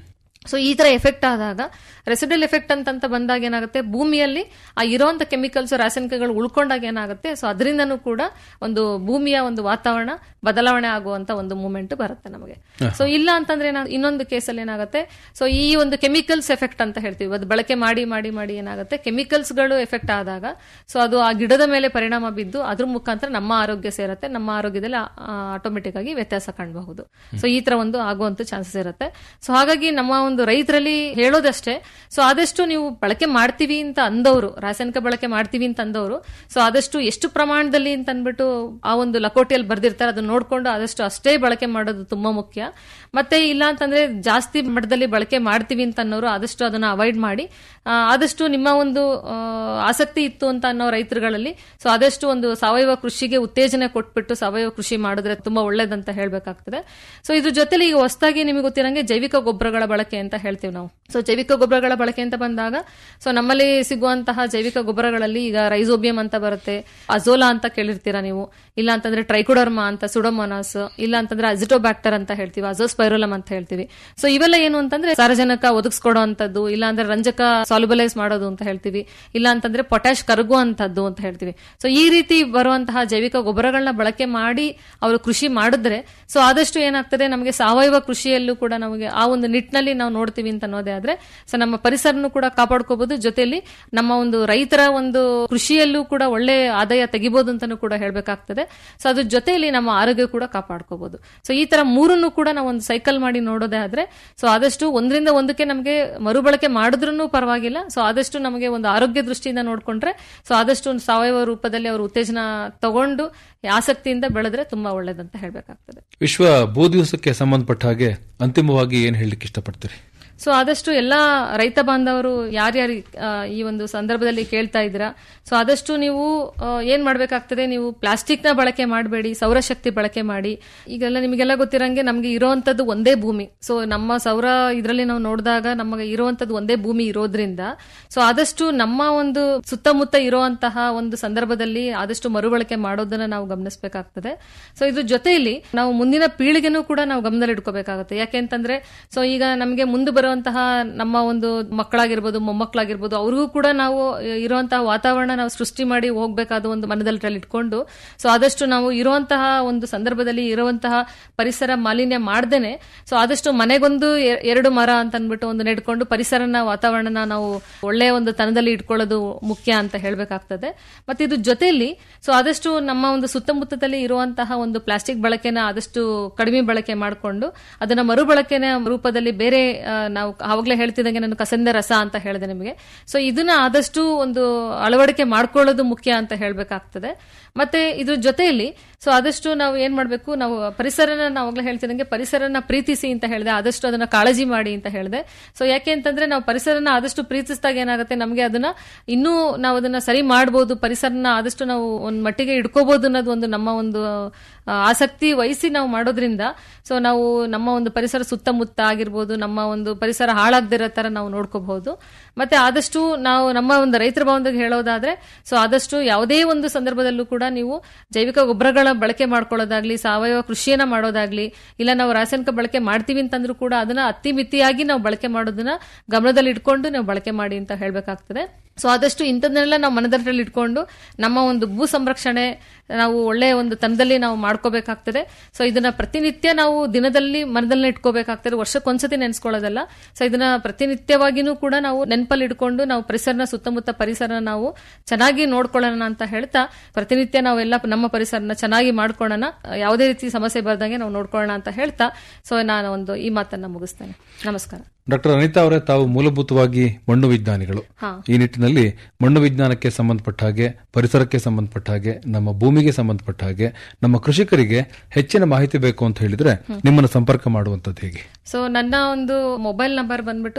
ಸೊ ಈ ತರ ಎಫೆಕ್ಟ್ ಆದಾಗ ರೆಸಿಡಲ್ ಎಫೆಕ್ಟ್ ಅಂತಂತ ಬಂದಾಗ ಏನಾಗುತ್ತೆ ಭೂಮಿಯಲ್ಲಿ ಆ ಇರೋಂತ ಕೆಮಿಕಲ್ಸ್ ರಾಸಾಯನಿಕಗಳು ಉಳ್ಕೊಂಡಾಗ ಏನಾಗುತ್ತೆ ಸೊ ಅದರಿಂದನೂ ಕೂಡ ಒಂದು ಭೂಮಿಯ ಒಂದು ವಾತಾವರಣ ಬದಲಾವಣೆ ಆಗುವಂತ ಒಂದು ಮೂಮೆಂಟ್ ಬರುತ್ತೆ ನಮಗೆ ಸೊ ಇಲ್ಲ ಅಂತಂದ್ರೆ ಏನಾಗ ಇನ್ನೊಂದು ಕೇಸಲ್ಲಿ ಏನಾಗುತ್ತೆ ಸೊ ಈ ಒಂದು ಕೆಮಿಕಲ್ಸ್ ಎಫೆಕ್ಟ್ ಅಂತ ಹೇಳ್ತೀವಿ ಅದು ಬಳಕೆ ಮಾಡಿ ಮಾಡಿ ಮಾಡಿ ಏನಾಗುತ್ತೆ ಕೆಮಿಕಲ್ಸ್ ಗಳು ಎಫೆಕ್ಟ್ ಆದಾಗ ಸೊ ಅದು ಆ ಗಿಡದ ಮೇಲೆ ಪರಿಣಾಮ ಬಿದ್ದು ಅದ್ರ ಮುಖಾಂತರ ನಮ್ಮ ಆರೋಗ್ಯ ಸೇರುತ್ತೆ ನಮ್ಮ ಆರೋಗ್ಯದಲ್ಲಿ ಆಟೋಮೆಟಿಕ್ ಆಗಿ ವ್ಯತ್ಯಾಸ ಕಾಣಬಹುದು ಸೊ ಈ ತರ ಒಂದು ಆಗುವಂತ ಚಾನ್ಸಸ್ ಇರುತ್ತೆ ಸೊ ಹಾಗಾಗಿ ನಮ್ಮ ಒಂದು ರೈತರಲ್ಲಿ ಹೇಳೋದಷ್ಟೇ ಸೊ ಆದಷ್ಟು ನೀವು ಬಳಕೆ ಮಾಡ್ತೀವಿ ಅಂತ ಅಂದವರು ರಾಸಾಯನಿಕ ಬಳಕೆ ಮಾಡ್ತೀವಿ ಅಂತ ಅಂದವರು ಸೊ ಆದಷ್ಟು ಎಷ್ಟು ಪ್ರಮಾಣದಲ್ಲಿ ಅಂತ ಅಂದ್ಬಿಟ್ಟು ಆ ಒಂದು ಲಕೋಟಿಯಲ್ಲಿ ಬರ್ದಿರ್ತಾರೆ ಅದನ್ನ ನೋಡ್ಕೊಂಡು ಆದಷ್ಟು ಅಷ್ಟೇ ಬಳಕೆ ಮಾಡೋದು ತುಂಬಾ ಮುಖ್ಯ ಮತ್ತೆ ಇಲ್ಲ ಅಂತಂದ್ರೆ ಜಾಸ್ತಿ ಮಟ್ಟದಲ್ಲಿ ಬಳಕೆ ಮಾಡ್ತೀವಿ ಅಂತ ಅನ್ನೋರು ಆದಷ್ಟು ಅದನ್ನ ಅವಾಯ್ಡ್ ಮಾಡಿ ಆ, ಆದಷ್ಟು ನಿಮ್ಮ ಒಂದು ಆ, ಆಸಕ್ತಿ ಇತ್ತು ಅಂತ ಅನ್ನೋ ರೈತರುಗಳಲ್ಲಿ ಸೊ ಆದಷ್ಟು ಒಂದು ಸಾವಯವ ಕೃಷಿಗೆ ಉತ್ತೇಜನ ಕೊಟ್ಬಿಟ್ಟು ಸಾವಯವ ಕೃಷಿ ಮಾಡಿದ್ರೆ ತುಂಬಾ ಒಳ್ಳೇದಂತ ಹೇಳ್ಬೇಕಾಗ್ತದೆ ಸೊ ಇದ್ರ ಜೊತೆಲಿ ಈಗ ಹೊಸದಾಗಿ ನಿಮಗೆ ಗೊತ್ತಿರಂಗೆ ಜೈವಿಕ ಗೊಬ್ಬರಗಳ ಬಳಕೆ ಅಂತ ಹೇಳ್ತೀವಿ ನಾವು ಸೊ ಜೈವಿಕ ಗೊಬ್ಬರಗಳ ಬಳಕೆ ಅಂತ ಬಂದಾಗ ಸೊ ನಮ್ಮಲ್ಲಿ ಸಿಗುವಂತಹ ಜೈವಿಕ ಗೊಬ್ಬರಗಳಲ್ಲಿ ಈಗ ರೈಸೋಬಿಯಂ ಅಂತ ಬರುತ್ತೆ ಅಜೋಲಾ ಅಂತ ಕೇಳಿರ್ತೀರಾ ನೀವು ಇಲ್ಲ ಅಂತಂದ್ರೆ ಟ್ರೈಕೋಡರ್ಮಾ ಅಂತ ಸುಡೋಮೋನಾಸ್ ಇಲ್ಲ ಅಂತಂದ್ರೆ ಅಜಿಟೋಬ್ಯಾಕ್ಟರ್ ಅಂತ ಹೇಳ್ತೀವಿ ಅಜೋಸ್ಪೈರೋಲಮ್ ಅಂತ ಹೇಳ್ತೀವಿ ಸೊ ಇವೆಲ್ಲ ಏನು ಅಂತಂದ್ರೆ ಸಾರಜನಕ ಒದಗಿಸ್ಕೊಡೋಂಥದ್ದು ಇಲ್ಲ ಅಂದ್ರೆ ರಂಜಕ ಸಾಲ್ಯುಬಲೈಸ್ ಮಾಡೋದು ಅಂತ ಹೇಳ್ತೀವಿ ಇಲ್ಲ ಅಂತಂದ್ರೆ ಪೊಟ್ಯಾಶ್ ಕರಗುವಂತದ್ದು ಅಂತ ಹೇಳ್ತೀವಿ ಸೊ ಈ ರೀತಿ ಬರುವಂತಹ ಜೈವಿಕ ಗೊಬ್ಬರಗಳನ್ನ ಬಳಕೆ ಮಾಡಿ ಅವರು ಕೃಷಿ ಮಾಡಿದ್ರೆ ಸೊ ಆದಷ್ಟು ಏನಾಗ್ತದೆ ನಮಗೆ ಸಾವಯವ ಕೃಷಿಯಲ್ಲೂ ಕೂಡ ನಮಗೆ ಆ ಒಂದು ನಿಟ್ಟಿನಲ್ಲಿ ನಾವು ನೋಡ್ತೀವಿ ಅಂತ ಅನ್ನೋದೇ ಆದ್ರೆ ಸೊ ನಮ್ಮ ಪರಿಸರನು ಕೂಡ ಕಾಪಾಡ್ಕೋಬಹುದು ಜೊತೆಯಲ್ಲಿ ನಮ್ಮ ಒಂದು ರೈತರ ಒಂದು ಕೃಷಿಯಲ್ಲೂ ಕೂಡ ಒಳ್ಳೆ ಆದಾಯ ತೆಗಿಬಹುದು ಅಂತಾನು ಕೂಡ ಹೇಳ್ಬೇಕಾಗ್ತದೆ ಸೊ ಅದ್ರ ಜೊತೆಯಲ್ಲಿ ನಮ್ಮ ಆರೋಗ್ಯ ಕೂಡ ಕಾಪಾಡ್ಕೋಬಹುದು ಸೊ ಈ ತರ ಮೂರನ್ನು ಕೂಡ ನಾವು ಒಂದು ಸೈಕಲ್ ಮಾಡಿ ನೋಡೋದೇ ಆದ್ರೆ ಸೊ ಆದಷ್ಟು ಒಂದರಿಂದ ಒಂದಕ್ಕೆ ನಮಗೆ ಮರುಬಳಕೆ ಮಾಡಿದ್ರೂ ಪರವಾಗಿಲ್ಲ ಸೊ ಆದಷ್ಟು ನಮಗೆ ಒಂದು ಆರೋಗ್ಯ ದೃಷ್ಟಿಯಿಂದ ನೋಡ್ಕೊಂಡ್ರೆ ಸೊ ಆದಷ್ಟು ಒಂದು ಸಾವಯವ ರೂಪದಲ್ಲಿ ಅವರು ಉತ್ತೇಜನ ತಗೊಂಡು ಆಸಕ್ತಿಯಿಂದ ಬೆಳೆದ್ರೆ ತುಂಬಾ ಒಳ್ಳೇದಂತ ಹೇಳ್ಬೇಕಾಗ್ತದೆ ವಿಶ್ವ ಭೂ ದಿವಸಕ್ಕೆ ಸಂಬಂಧಪಟ್ಟ ಹಾಗೆ ಅಂತಿಮವಾಗಿ ಏನ್ ಹೇಳಲಿಕ್ಕೆ ಇಷ್ಟಪಡ್ತೀರಿ ಸೊ ಆದಷ್ಟು ಎಲ್ಲಾ ರೈತ ಬಾಂಧವರು ಯಾರ್ಯಾರು ಆ, ಈ ಒಂದು ಸಂದರ್ಭದಲ್ಲಿ ಕೇಳ್ತಾ ಇದ್ದೀರಾ ಸೊ ಆದಷ್ಟು ನೀವು ಆ, ಏನ್ ಮಾಡ್ಬೇಕಾಗ್ತದೆ ನೀವು ಪ್ಲಾಸ್ಟಿಕ್ ನ ಬಳಕೆ ಮಾಡಬೇಡಿ ಸೌರಶಕ್ತಿ ಬಳಕೆ ಮಾಡಿ ಈಗೆಲ್ಲ ನಿಮಗೆಲ್ಲ ಗೊತ್ತಿರಂಗೆ ನಮ್ಗೆ ಇರೋವಂಥದ್ದು ಒಂದೇ ಭೂಮಿ ಸೊ ನಮ್ಮ ಸೌರ ಇದರಲ್ಲಿ ನಾವು ನೋಡಿದಾಗ ನಮಗೆ ಇರುವಂತದ್ದು ಒಂದೇ ಭೂಮಿ ಇರೋದ್ರಿಂದ ಸೊ ಆದಷ್ಟು ನಮ್ಮ ಒಂದು ಸುತ್ತಮುತ್ತ ಇರುವಂತಹ ಒಂದು ಸಂದರ್ಭದಲ್ಲಿ ಆದಷ್ಟು ಮರುಬಳಕೆ ಮಾಡೋದನ್ನ ನಾವು ಗಮನಿಸಬೇಕಾಗ್ತದೆ ಸೊ ಇದ್ರ ಜೊತೆಯಲ್ಲಿ ನಾವು ಮುಂದಿನ ಪೀಳಿಗೆನೂ ಕೂಡ ನಾವು ಗಮನದಲ್ಲಿ ಇಟ್ಕೋಬೇಕಾಗುತ್ತೆ ಯಾಕೆಂತಂದ್ರೆ ಸೊ ಈಗ ನಮಗೆ ಮುಂದೆ ಬರುವಂತಹ ನಮ್ಮ ಒಂದು ಮಕ್ಕಳಾಗಿರ್ಬೋದು ಮೊಮ್ಮಕ್ಕಳಾಗಿರ್ಬೋದು ಅವ್ರಿಗೂ ಕೂಡ ನಾವು ಇರುವಂತಹ ವಾತಾವರಣ ನಾವು ಸೃಷ್ಟಿ ಮಾಡಿ ಹೋಗ್ಬೇಕಾದ ಒಂದು ಮನದಲ್ಲಿ ಇಟ್ಕೊಂಡು ಸೊ ಆದಷ್ಟು ನಾವು ಇರುವಂತಹ ಒಂದು ಸಂದರ್ಭದಲ್ಲಿ ಇರುವಂತಹ ಪರಿಸರ ಮಾಲಿನ್ಯ ಮಾಡ್ದೇನೆ ಸೊ ಆದಷ್ಟು ಮನೆಗೊಂದು ಎ- ಎರಡು ಮರ ಅಂತ ಅಂದ್ಬಿಟ್ಟು ಒಂದು ನೆಡ್ಕೊಂಡು ಪರಿಸರನ ವಾತಾವರಣನ ನಾವು ಒಳ್ಳೆಯ ಒಂದು ತನದಲ್ಲಿ ಇಟ್ಕೊಳ್ಳೋದು ಮುಖ್ಯ ಅಂತ ಹೇಳ್ಬೇಕಾಗ್ತದೆ ಮತ್ತೆ ಇದ್ರ ಜೊತೆಯಲ್ಲಿ ಸೊ ಆದಷ್ಟು ನಮ್ಮ ಒಂದು ಸುತ್ತಮುತ್ತದಲ್ಲಿ ಇರುವಂತಹ ಒಂದು ಪ್ಲಾಸ್ಟಿಕ್ ಬಳಕೆನ ಆದಷ್ಟು ಕಡಿಮೆ ಬಳಕೆ ಮಾಡಿಕೊಂಡು ಅದನ್ನ ಮರುಬಳಕೆನ ರೂಪದಲ್ಲಿ ಬೇರೆ ಆ, ನಾವು ಆವಾಗಲೇ ಹೇಳ್ತಿದ್ದಂಗೆ ನಾನು ಕಸಂದ ರಸ ಅಂತ ಹೇಳಿದೆ ನಿಮಗೆ ಸೊ ಇದನ್ನ ಆದಷ್ಟು ಒಂದು ಅಳವಡಿಕೆ ಮಾಡ್ಕೊಳ್ಳೋದು ಮುಖ್ಯ ಅಂತ ಹೇಳ್ಬೇಕಾಗ್ತದೆ ಮತ್ತೆ ಇದ್ರ ಜೊತೆಯಲ್ಲಿ ಸೊ ಆದಷ್ಟು ನಾವು ಏನ್ ಮಾಡ್ಬೇಕು ನಾವು ಪರಿಸರನ ನಾವಾಗ್ಲೇ ಹೇಳ್ತಿದ್ದಂಗೆ ಪರಿಸರನ ಪ್ರೀತಿಸಿ ಅಂತ ಹೇಳಿದೆ ಆದಷ್ಟು ಅದನ್ನ ಕಾಳಜಿ ಮಾಡಿ ಅಂತ ಹೇಳಿದೆ ಸೊ ಯಾಕೆ ಅಂತಂದ್ರೆ ನಾವು ಪರಿಸರನ ಆದಷ್ಟು ಪ್ರೀತಿಸಿದಾಗ ಏನಾಗುತ್ತೆ ನಮಗೆ ಅದನ್ನ ಇನ್ನೂ ನಾವು ಅದನ್ನ ಸರಿ ಮಾಡಬಹುದು ಪರಿಸರನ ಆದಷ್ಟು ನಾವು ಒಂದ್ ಮಟ್ಟಿಗೆ ಇಟ್ಕೋಬಹುದು ಅನ್ನೋದು ಒಂದು ನಮ್ಮ ಒಂದು ಆ, ಆಸಕ್ತಿ ವಹಿಸಿ ನಾವು ಮಾಡೋದ್ರಿಂದ ಸೊ ನಾವು ನಮ್ಮ ಒಂದು ಪರಿಸರ ಸುತ್ತಮುತ್ತ ಆಗಿರ್ಬೋದು ನಮ್ಮ ಒಂದು ಪರಿಸರ ಹಾಳಾಗದಿರೋ ತರ ನಾವು ನೋಡ್ಕೋಬಹುದು ಮತ್ತೆ ಆದಷ್ಟು ನಾವು ನಮ್ಮ ಒಂದು ರೈತರ ಬಾಂಧವ್ಯ ಹೇಳೋದಾದ್ರೆ ಸೊ ಆದಷ್ಟು ಯಾವುದೇ ಒಂದು ಸಂದರ್ಭದಲ್ಲೂ ಕೂಡ ನೀವು ಜೈವಿಕ ಗೊಬ್ಬರಗಳ ಬಳಕೆ ಮಾಡ್ಕೊಳ್ಳೋದಾಗ್ಲಿ ಸಾವಯವ ಕೃಷಿಯನ್ನ ಮಾಡೋದಾಗ್ಲಿ ಇಲ್ಲ ನಾವು ರಾಸಾಯನಿಕ ಬಳಕೆ ಮಾಡ್ತೀವಿ ಅಂತಂದ್ರೂ ಕೂಡ ಅದನ್ನ ಅತಿ ಮಿತಿಯಾಗಿ ನಾವು ಬಳಕೆ ಮಾಡೋದನ್ನ ಗಮನದಲ್ಲಿ ಇಟ್ಕೊಂಡು ನಾವು ಬಳಕೆ ಮಾಡಿ ಅಂತ ಹೇಳ್ಬೇಕಾಗ್ತದೆ ಸೊ ಆದಷ್ಟು ಇಂಥದನ್ನೆಲ್ಲ ನಾವು ಮನದಲ್ಲಿ ಇಟ್ಕೊಂಡು ನಮ್ಮ ಒಂದು ಭೂ ಸಂರಕ್ಷಣೆ ನಾವು ಒಳ್ಳೆಯ ಒಂದು ತನದಲ್ಲಿ ನಾವು ಮಾಡ್ಕೋಬೇಕಾಗ್ತದೆ ಸೊ ಇದನ್ನ ಪ್ರತಿನಿತ್ಯ ನಾವು ದಿನದಲ್ಲಿ ಮನದಲ್ಲಿ ಇಟ್ಕೋಬೇಕಾಗ್ತದೆ ವರ್ಷಕ್ಕೊಂದ್ಸತಿ ನೆನೆಸ್ಕೊಳ್ಳೋದಲ್ಲ ಸೊ ಇದನ್ನ ಪ್ರತಿನಿತ್ಯವಾಗಿನೂ ಕೂಡ ನಾವು ನೆನಪಲ್ಲಿ ಇಟ್ಕೊಂಡು ನಾವು ಪರಿಸರನ ಸುತ್ತಮುತ್ತ ಪರಿಸರ ನಾವು ಚೆನ್ನಾಗಿ ನೋಡ್ಕೊಳ್ಳೋಣ ಅಂತ ಹೇಳ್ತಾ ಪ್ರತಿನಿತ್ಯ ನಾವೆಲ್ಲ ನಮ್ಮ ಪರಿಸರನ ಚೆನ್ನಾಗಿ ಮಾಡ್ಕೊಳ್ಳೋಣ ಯಾವುದೇ ರೀತಿ ಸಮಸ್ಯೆ ಬರ್ದಂಗೆ ನಾವು ನೋಡ್ಕೊಳ್ಳೋಣ ಅಂತ ಹೇಳ್ತಾ ಸೊ ನಾನು ಒಂದು ಈ ಮಾತನ್ನ ಮುಗಿಸ್ತೇನೆ ನಮಸ್ಕಾರ ಡಾಕ್ಟರ್ ಅನಿತಾ ಅವರೇ ತಾವು ಮೂಲಭೂತವಾಗಿ ಮಣ್ಣು ವಿಜ್ಞಾನಿಗಳು ಹಾ. ಈ ನಿಟ್ಟಿನಲ್ಲಿ ಮಣ್ಣು ವಿಜ್ಞಾನಕ್ಕೆ ಸಂಬಂಧಪಟ್ಟ ಹಾಗೆ ಪರಿಸರಕ್ಕೆ ಸಂಬಂಧಪಟ್ಟ ಹಾಗೆ ನಮ್ಮ ಭೂಮಿಗೆ ಸಂಬಂಧಪಟ್ಟ ಹಾಗೆ ನಮ್ಮ ಕೃಷಿಕರಿಗೆ ಹೆಚ್ಚಿನ ಮಾಹಿತಿ ಬೇಕು ಅಂತ ಹೇಳಿದ್ರೆ ನಿಮ್ಮನ್ನು ಸಂಪರ್ಕ ಮಾಡುವಂತದ್ದು ಹೇಗೆ ಸೊ ನನ್ನ ಒಂದು ಮೊಬೈಲ್ ನಂಬರ್ ಬಂದ್ಬಿಟ್ಟು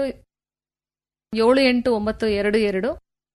ಏಳು ಎಂಟು ಒಂಬತ್ತು ಎರಡು ಎರಡು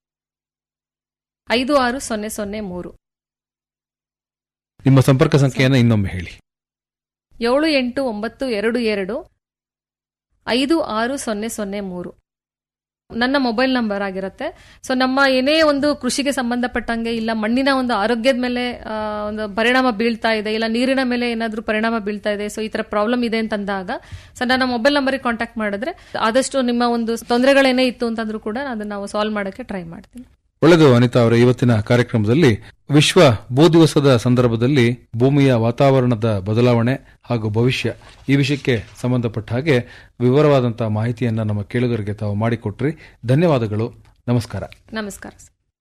ಐದು ಆರು ಸೊನ್ನೆ ಸೊನ್ನೆ ಮೂರು ನಿಮ್ಮ ಸಂಪರ್ಕ ಸಂಖ್ಯೆಯನ್ನು ಇನ್ನೊಮ್ಮೆ ಹೇಳಿ ಏಳು ಎಂಟು ಒಂಬತ್ತು ಎರಡು ಎರಡು ಐದು ಆರು ಸೊನ್ನೆ ಸೊನ್ನೆ ಮೂರು ನನ್ನ ಮೊಬೈಲ್ ನಂಬರ್ ಆಗಿರುತ್ತೆ ಸೊ ನಮ್ಮ ಏನೇ ಒಂದು ಕೃಷಿಗೆ ಸಂಬಂಧಪಟ್ಟಂಗೆ ಇಲ್ಲ ಮಣ್ಣಿನ ಒಂದು ಆರೋಗ್ಯದ ಮೇಲೆ ಆ, ಒಂದು ಪರಿಣಾಮ ಬೀಳ್ತಾ ಇದೆ ಇಲ್ಲ ನೀರಿನ ಮೇಲೆ ಏನಾದ್ರೂ ಪರಿಣಾಮ ಬೀಳ್ತಾ ಇದೆ ಸೊ ಈ ತರ ಪ್ರಾಬ್ಲಮ್ ಇದೆ ಅಂತಂದಾಗ ಸೊ ನನ್ನ ಮೊಬೈಲ್ ನಂಬರ್ಗೆ ಕಾಂಟ್ಯಾಕ್ಟ್ ಮಾಡಿದ್ರೆ ಆದಷ್ಟು ನಿಮ್ಮ ಒಂದು ತೊಂದರೆಗಳೇನೇ ಇತ್ತು ಅಂತಂದ್ರೂ ಕೂಡ ಅದನ್ನ ನಾವು ಸಾಲ್ವ್ ಮಾಡೋಕ್ಕೆ ಟ್ರೈ ಮಾಡ್ತೀನಿ ಒಳ್ಳೆಯದು ಅನಿತಾ ಅವರ ಇವತ್ತಿನ ಕಾರ್ಯಕ್ರಮದಲ್ಲಿ ವಿಶ್ವ ಭೂ ದಿವಸದ ಸಂದರ್ಭದಲ್ಲಿ ಭೂಮಿಯ ವಾತಾವರಣದ ಬದಲಾವಣೆ ಹಾಗೂ ಭವಿಷ್ಯ ಈ ವಿಷಯಕ್ಕೆ ಸಂಬಂಧಪಟ್ಟ ಹಾಗೆ ವಿವರವಾದಂತಹ ಮಾಹಿತಿಯನ್ನ ನಮ್ಮ ಕೇಳುಗರಿಗೆ ತಾವು ಮಾಡಿಕೊಟ್ರಿ ಧನ್ಯವಾದಗಳು ನಮಸ್ಕಾರ ನಮಸ್ಕಾರ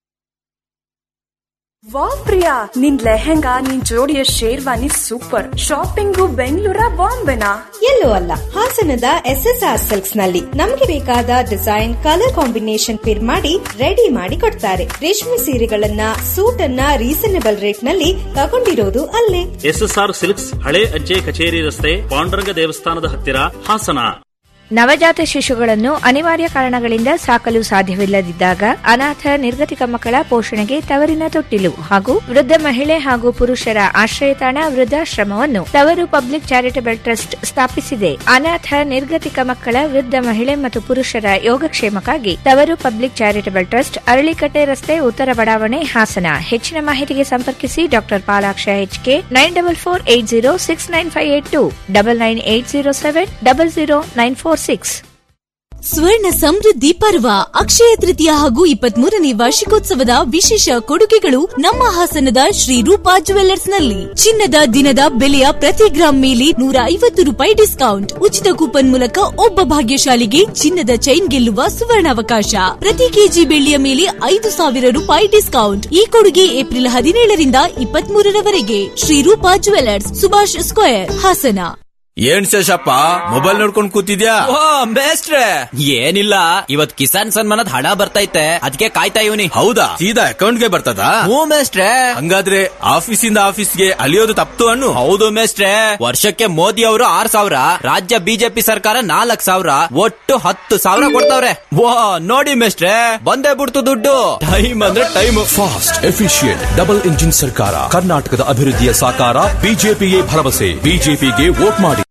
ವಾ ಪ್ರಿಯಾ ನಿನ್ ಲೆಹೆಂಗಾ ನಿನ್ ಜೋಡಿಯ ಶೇರ್ವಾನಿ ಸೂಪರ್ ಶಾಪಿಂಗು ಬೆಂಗಳೂರ ಬಾಂಬೆನಾ ಎಲ್ಲೂ ಅಲ್ಲ ಹಾಸನದ ಎಸ್ ಎಸ್ ಆರ್ ಸಿಲ್ಕ್ಸ್ ನಲ್ಲಿ ನಮಗೆ ಬೇಕಾದ ಡಿಸೈನ್ ಕಲರ್ ಕಾಂಬಿನೇಷನ್ ಫಿರ್ ಮಾಡಿ ರೆಡಿ ಮಾಡಿ ಕೊಡ್ತಾರೆ ರೇಷ್ಮೆ ಸೀರೆಗಳನ್ನ ಸೂಟ್ ಅನ್ನ ರೀಸನೇಬಲ್ ರೇಟ್ ನಲ್ಲಿ ತಗೊಂಡಿರೋದು ಅಲ್ಲೇ ಎಸ್ಎಸ್ಆರ್ ಸಿಲ್ಕ್ಸ್ ಹಳೆ ಅಜ್ಜೆ ಕಚೇರಿ ರಸ್ತೆ ಪಾಂಡುರಂಗ ದೇವಸ್ಥಾನದ ಹತ್ತಿರ ಹಾಸನ ನವಜಾತ ಶಿಶುಗಳನ್ನು ಅನಿವಾರ್ಯ ಕಾರಣಗಳಿಂದ ಸಾಕಲು ಸಾಧ್ಯವಿಲ್ಲದಿದ್ದಾಗ ಅನಾಥ ನಿರ್ಗತಿಕ ಮಕ್ಕಳ ಪೋಷಣೆಗೆ ತವರಿನ ತೊಟ್ಟಿಲು ಹಾಗೂ ವೃದ್ಧ ಮಹಿಳೆ ಹಾಗೂ ಪುರುಷರ ಆಶ್ರಯತಾಣ ವೃದ್ಧಾಶ್ರಮವನ್ನು ತವರು ಪಬ್ಲಿಕ್ ಚಾರಿಟಬಲ್ ಟ್ರಸ್ಟ್ ಸ್ಥಾಪಿಸಿದೆ ಅನಾಥ ನಿರ್ಗತಿಕ ಮಕ್ಕಳ ವೃದ್ಧ ಮಹಿಳೆ ಮತ್ತು ಪುರುಷರ ಯೋಗಕ್ಷೇಮಕ್ಕಾಗಿ ತವರು ಪಬ್ಲಿಕ್ ಚಾರಿಟಬಲ್ ಟ್ರಸ್ಟ್ ಅರಳಿಕಟ್ಟೆ ರಸ್ತೆ ಉತ್ತರ ಬಡಾವಣೆ ಹಾಸನ ಹೆಚ್ಚಿನ ಮಾಹಿತಿಗೆ ಸಂಪರ್ಕಿಸಿ doctor Palaksha H K nine double four eight zero six nine five eight two double nine eight zero seven double zero nine four six ಸ್ವರ್ಣ ಸಮೃದ್ಧಿ ಪರ್ವ ಅಕ್ಷಯ ತೃತೀಯ ಹಾಗೂ ಇಪ್ಪತ್ಮೂರನೇ ವಾರ್ಷಿಕೋತ್ಸವದ ವಿಶೇಷ ಕೊಡುಗೆಗಳು ನಮ್ಮ ಹಾಸನದ ಶ್ರೀ ರೂಪಾ ಜುವೆಲ್ಲರ್ಸ್ ನಲ್ಲಿ ಚಿನ್ನದ ದಿನದ ಬೆಲೆಯ ಪ್ರತಿ ಗ್ರಾಂ ಮೇಲೆ ನೂರ ಐವತ್ತು ರೂಪಾಯಿ ಡಿಸ್ಕೌಂಟ್ ಉಚಿತ ಕೂಪನ್ ಮೂಲಕ ಒಬ್ಬ ಭಾಗ್ಯಶಾಲಿಗೆ ಚಿನ್ನದ ಚೈನ್ ಗೆಲ್ಲುವ ಸುವರ್ಣಾವಕಾಶ ಪ್ರತಿ ಕೆಜಿ ಬೆಳ್ಳಿಯ ಮೇಲೆ ಐದು ಸಾವಿರ ರೂಪಾಯಿ ಡಿಸ್ಕೌಂಟ್ ಈ ಕೊಡುಗೆ ಏಪ್ರಿಲ್ ಹದಿನೇಳರಿಂದ ಇಪ್ಪತ್ಮೂರರವರೆಗೆ Shri Rupa jewellers Subhash square Hassan N Sheshappa mobile ನೋಡ್ಕೊಂಡ್ ಕೂತಿದ್ಯಾ ಮೇಸ್ಟ್ರೆ ಏನಿಲ್ಲ ಇವತ್ ಕಿಸಾನ್ ಸನ್ಮಾನದ ಹಣ ಬರ್ತೈತೆ ಅದಕ್ಕೆ ಕಾಯ್ತಾ ಇವನಿ ಹೌದಾ ಸೀದಾ ಅಕೌಂಟ್ಗೆ ಬರ್ತದಾ ಹ್ಞೂ ಮೇಸ್ಟ್ರೆ ಹಂಗಾದ್ರೆ ಆಫೀಸಿಂದ ಆಫೀಸ್ಗೆ ಅಲಿಯೋದು ತಪ್ತು ಅನ್ನು ಹೌದು ಮೇಸ್ಟ್ರೆ ವರ್ಷಕ್ಕೆ ಮೋದಿ ಅವರು ಆರ್ ಸಾವಿರ ರಾಜ್ಯ ಬಿಜೆಪಿ ಸರ್ಕಾರ ನಾಲ್ಕ್ ಸಾವಿರ ಒಟ್ಟು ಹತ್ತು ಸಾವಿರ ಕೊಡ್ತಾವ್ರೆ ವಾ ನೋಡಿ ಮೇಸ್ಟ್ರೆ ಬಂದೇ ಬಿಡ್ತು ದುಡ್ಡು ಟೈಮ್ ಅಂದ್ರೆ time fast efficient double engine ಸರ್ಕಾರ ಕರ್ನಾಟಕದ ಅಭಿವೃದ್ಧಿಯ ಸಾಕಾರ ಬಿಜೆಪಿಗೆ ಭರವಸೆ ಬಿಜೆಪಿಗೆ ವೋಟ್ ಮಾಡಿ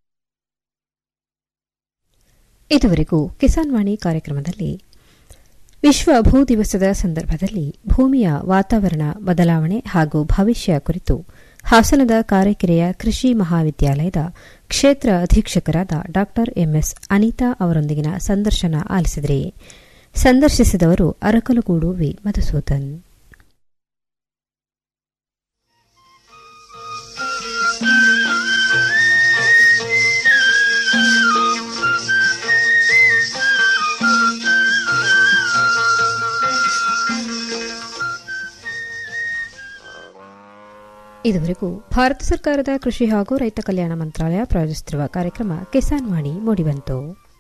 ಇದುವರೆಗೂ ಕಿಸಾನ್ ವಾಣಿ ಕಾರ್ಯಕ್ರಮದಲ್ಲಿ ವಿಶ್ವ ಭೂ ದಿವಸದ ಸಂದರ್ಭದಲ್ಲಿ ಭೂಮಿಯ ವಾತಾವರಣ ಬದಲಾವಣೆ ಹಾಗೂ ಭವಿಷ್ಯ ಕುರಿತು ಹಾಸನದ ಕಾರೆಕೆರೆಯ ಕೃಷಿ ಮಹಾವಿದ್ಯಾಲಯದ ಕ್ಷೇತ್ರ ಅಧೀಕ್ಷಕರಾದ ಡಾ ಎಂಎಸ್ ಅನಿತಾ ಅವರೊಂದಿಗಿನ ಸಂದರ್ಶನ ಆಲಿಸಿದರೆ ಸಂದರ್ಶಿಸಿದವರು ಅರಕಲಗೂಡು ವಿ ಮಧುಸೂದನ್ ಇದುವರೆಗೂ ಭಾರತ ಸರ್ಕಾರದ ಕೃಷಿ ಹಾಗೂ ರೈತ ಕಲ್ಯಾಣ ಮಂತ್ರಾಲಯ ಪ್ರಾಯೋಜಿಸುತ್ತಿರುವ ಕಾರ್ಯಕ್ರಮ ಕಿಸಾನ್ ವಾಣಿ ಮೂಡಿಬಂತು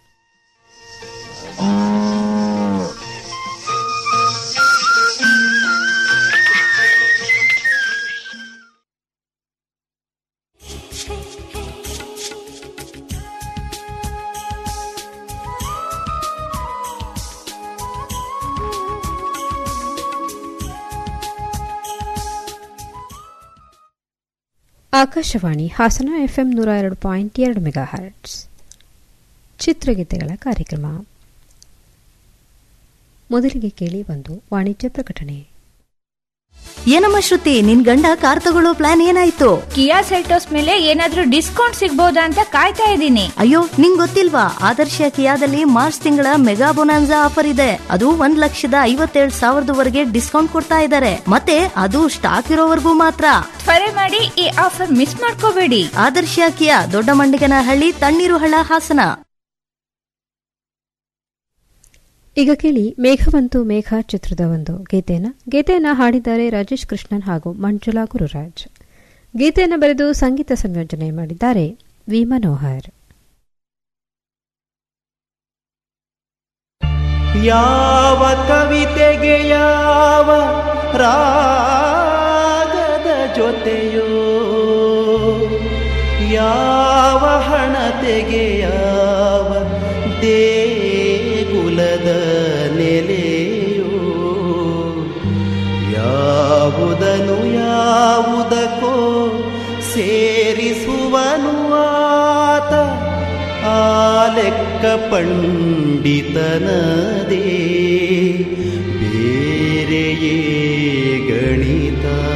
ಆಕಾಶವಾಣಿ ಹಾಸನ ಎಫ್ಎಂ ನೂರ ಎರಡು ಪಾಯಿಂಟ್ ಎರಡು ಮೆಗಾ ಹರ್ಟ್ಸ್ ಚಿತ್ರಗೀತೆಗಳ ಕಾರ್ಯಕ್ರಮ ಮೊದಲಿಗೆ ಕೇಳಿ ಒಂದು ವಾಣಿಜ್ಯ ಪ್ರಕಟಣೆ ಏನಮ್ಮ ಶ್ರುತಿ ನಿನ್ ಗಂಡ ಕಾರ್ ತಗೊಳ್ಳೋ ಪ್ಲಾನ್ ಏನಾಯ್ತು ಕಿಯಾ ಸೆಲ್ಟೋಸ್ ಮೇಲೆ ಏನಾದ್ರೂ ಡಿಸ್ಕೌಂಟ್ ಸಿಗ್ಬೋದಾ ಅಂತ ಕಾಯ್ತಾ ಇದ್ದೀನಿ ಅಯ್ಯೋ ನಿಂಗ್ ಗೊತ್ತಿಲ್ವಾ ಆದರ್ಶ ಕಿಯಾದಲ್ಲಿ ಮಾರ್ಚ್ ತಿಂಗಳ ಮೆಗಾ ಬೊನಾನ್ಸಾ ಆಫರ್ ಇದೆ ಅದು ಒಂದ್ ಲಕ್ಷದ ಐವತ್ತೇಳು ಸಾವಿರದವರೆಗೆ ಡಿಸ್ಕೌಂಟ್ ಕೊಡ್ತಾ ಇದ್ದಾರೆ ಮತ್ತೆ ಅದು ಸ್ಟಾಕ್ ಇರೋವರೆಗೂ ಮಾತ್ರ ತ್ವರೆ ಮಾಡಿ ಈ ಆಫರ್ ಮಿಸ್ ಮಾಡ್ಕೋಬೇಡಿ ಆದರ್ಶ ಕಿಯಾ ದೊಡ್ಡ ಮಂಡಿಗನಹಳ್ಳಿ ತಣ್ಣೀರು ಹಳ್ಳ ಹಾಸನ ಈಗ ಕೇಳಿ ಮೇಘವಂತು ಮೇಘ ಚಿತ್ರದ ಒಂದು ಗೀತೆಯನ್ನ ಗೀತೆಯನ್ನ ಹಾಡಿದ್ದಾರೆ ರಾಜೇಶ್ ಕೃಷ್ಣನ್ ಹಾಗೂ ಮಂಜುಳಾ ಗುರುರಾಜ್ ಗೀತೆಯನ್ನು ಬರೆದು ಸಂಗೀತ ಸಂಯೋಜನೆ ಮಾಡಿದ್ದಾರೆ ವಿ ಮನೋಹರ್ ಯಾವ ಕವಿತೆಗೆ ಯಾವ ರಾಗದ ಜೊತೆಯೋ ಯಾವ ಹಣತೆಗೆ ಯಾವ ದೇಗುಲದ ನೆಲೆಯೋ ಯಾವುದನು ಯಾವುದಕ್ಕೋ ಸೇರಿಸುವನು ಆತ ಆ ಲೆಕ್ಕ ಪಂಡಿತನದೇ ಬೇರೆಯೇ ಗಣಿತ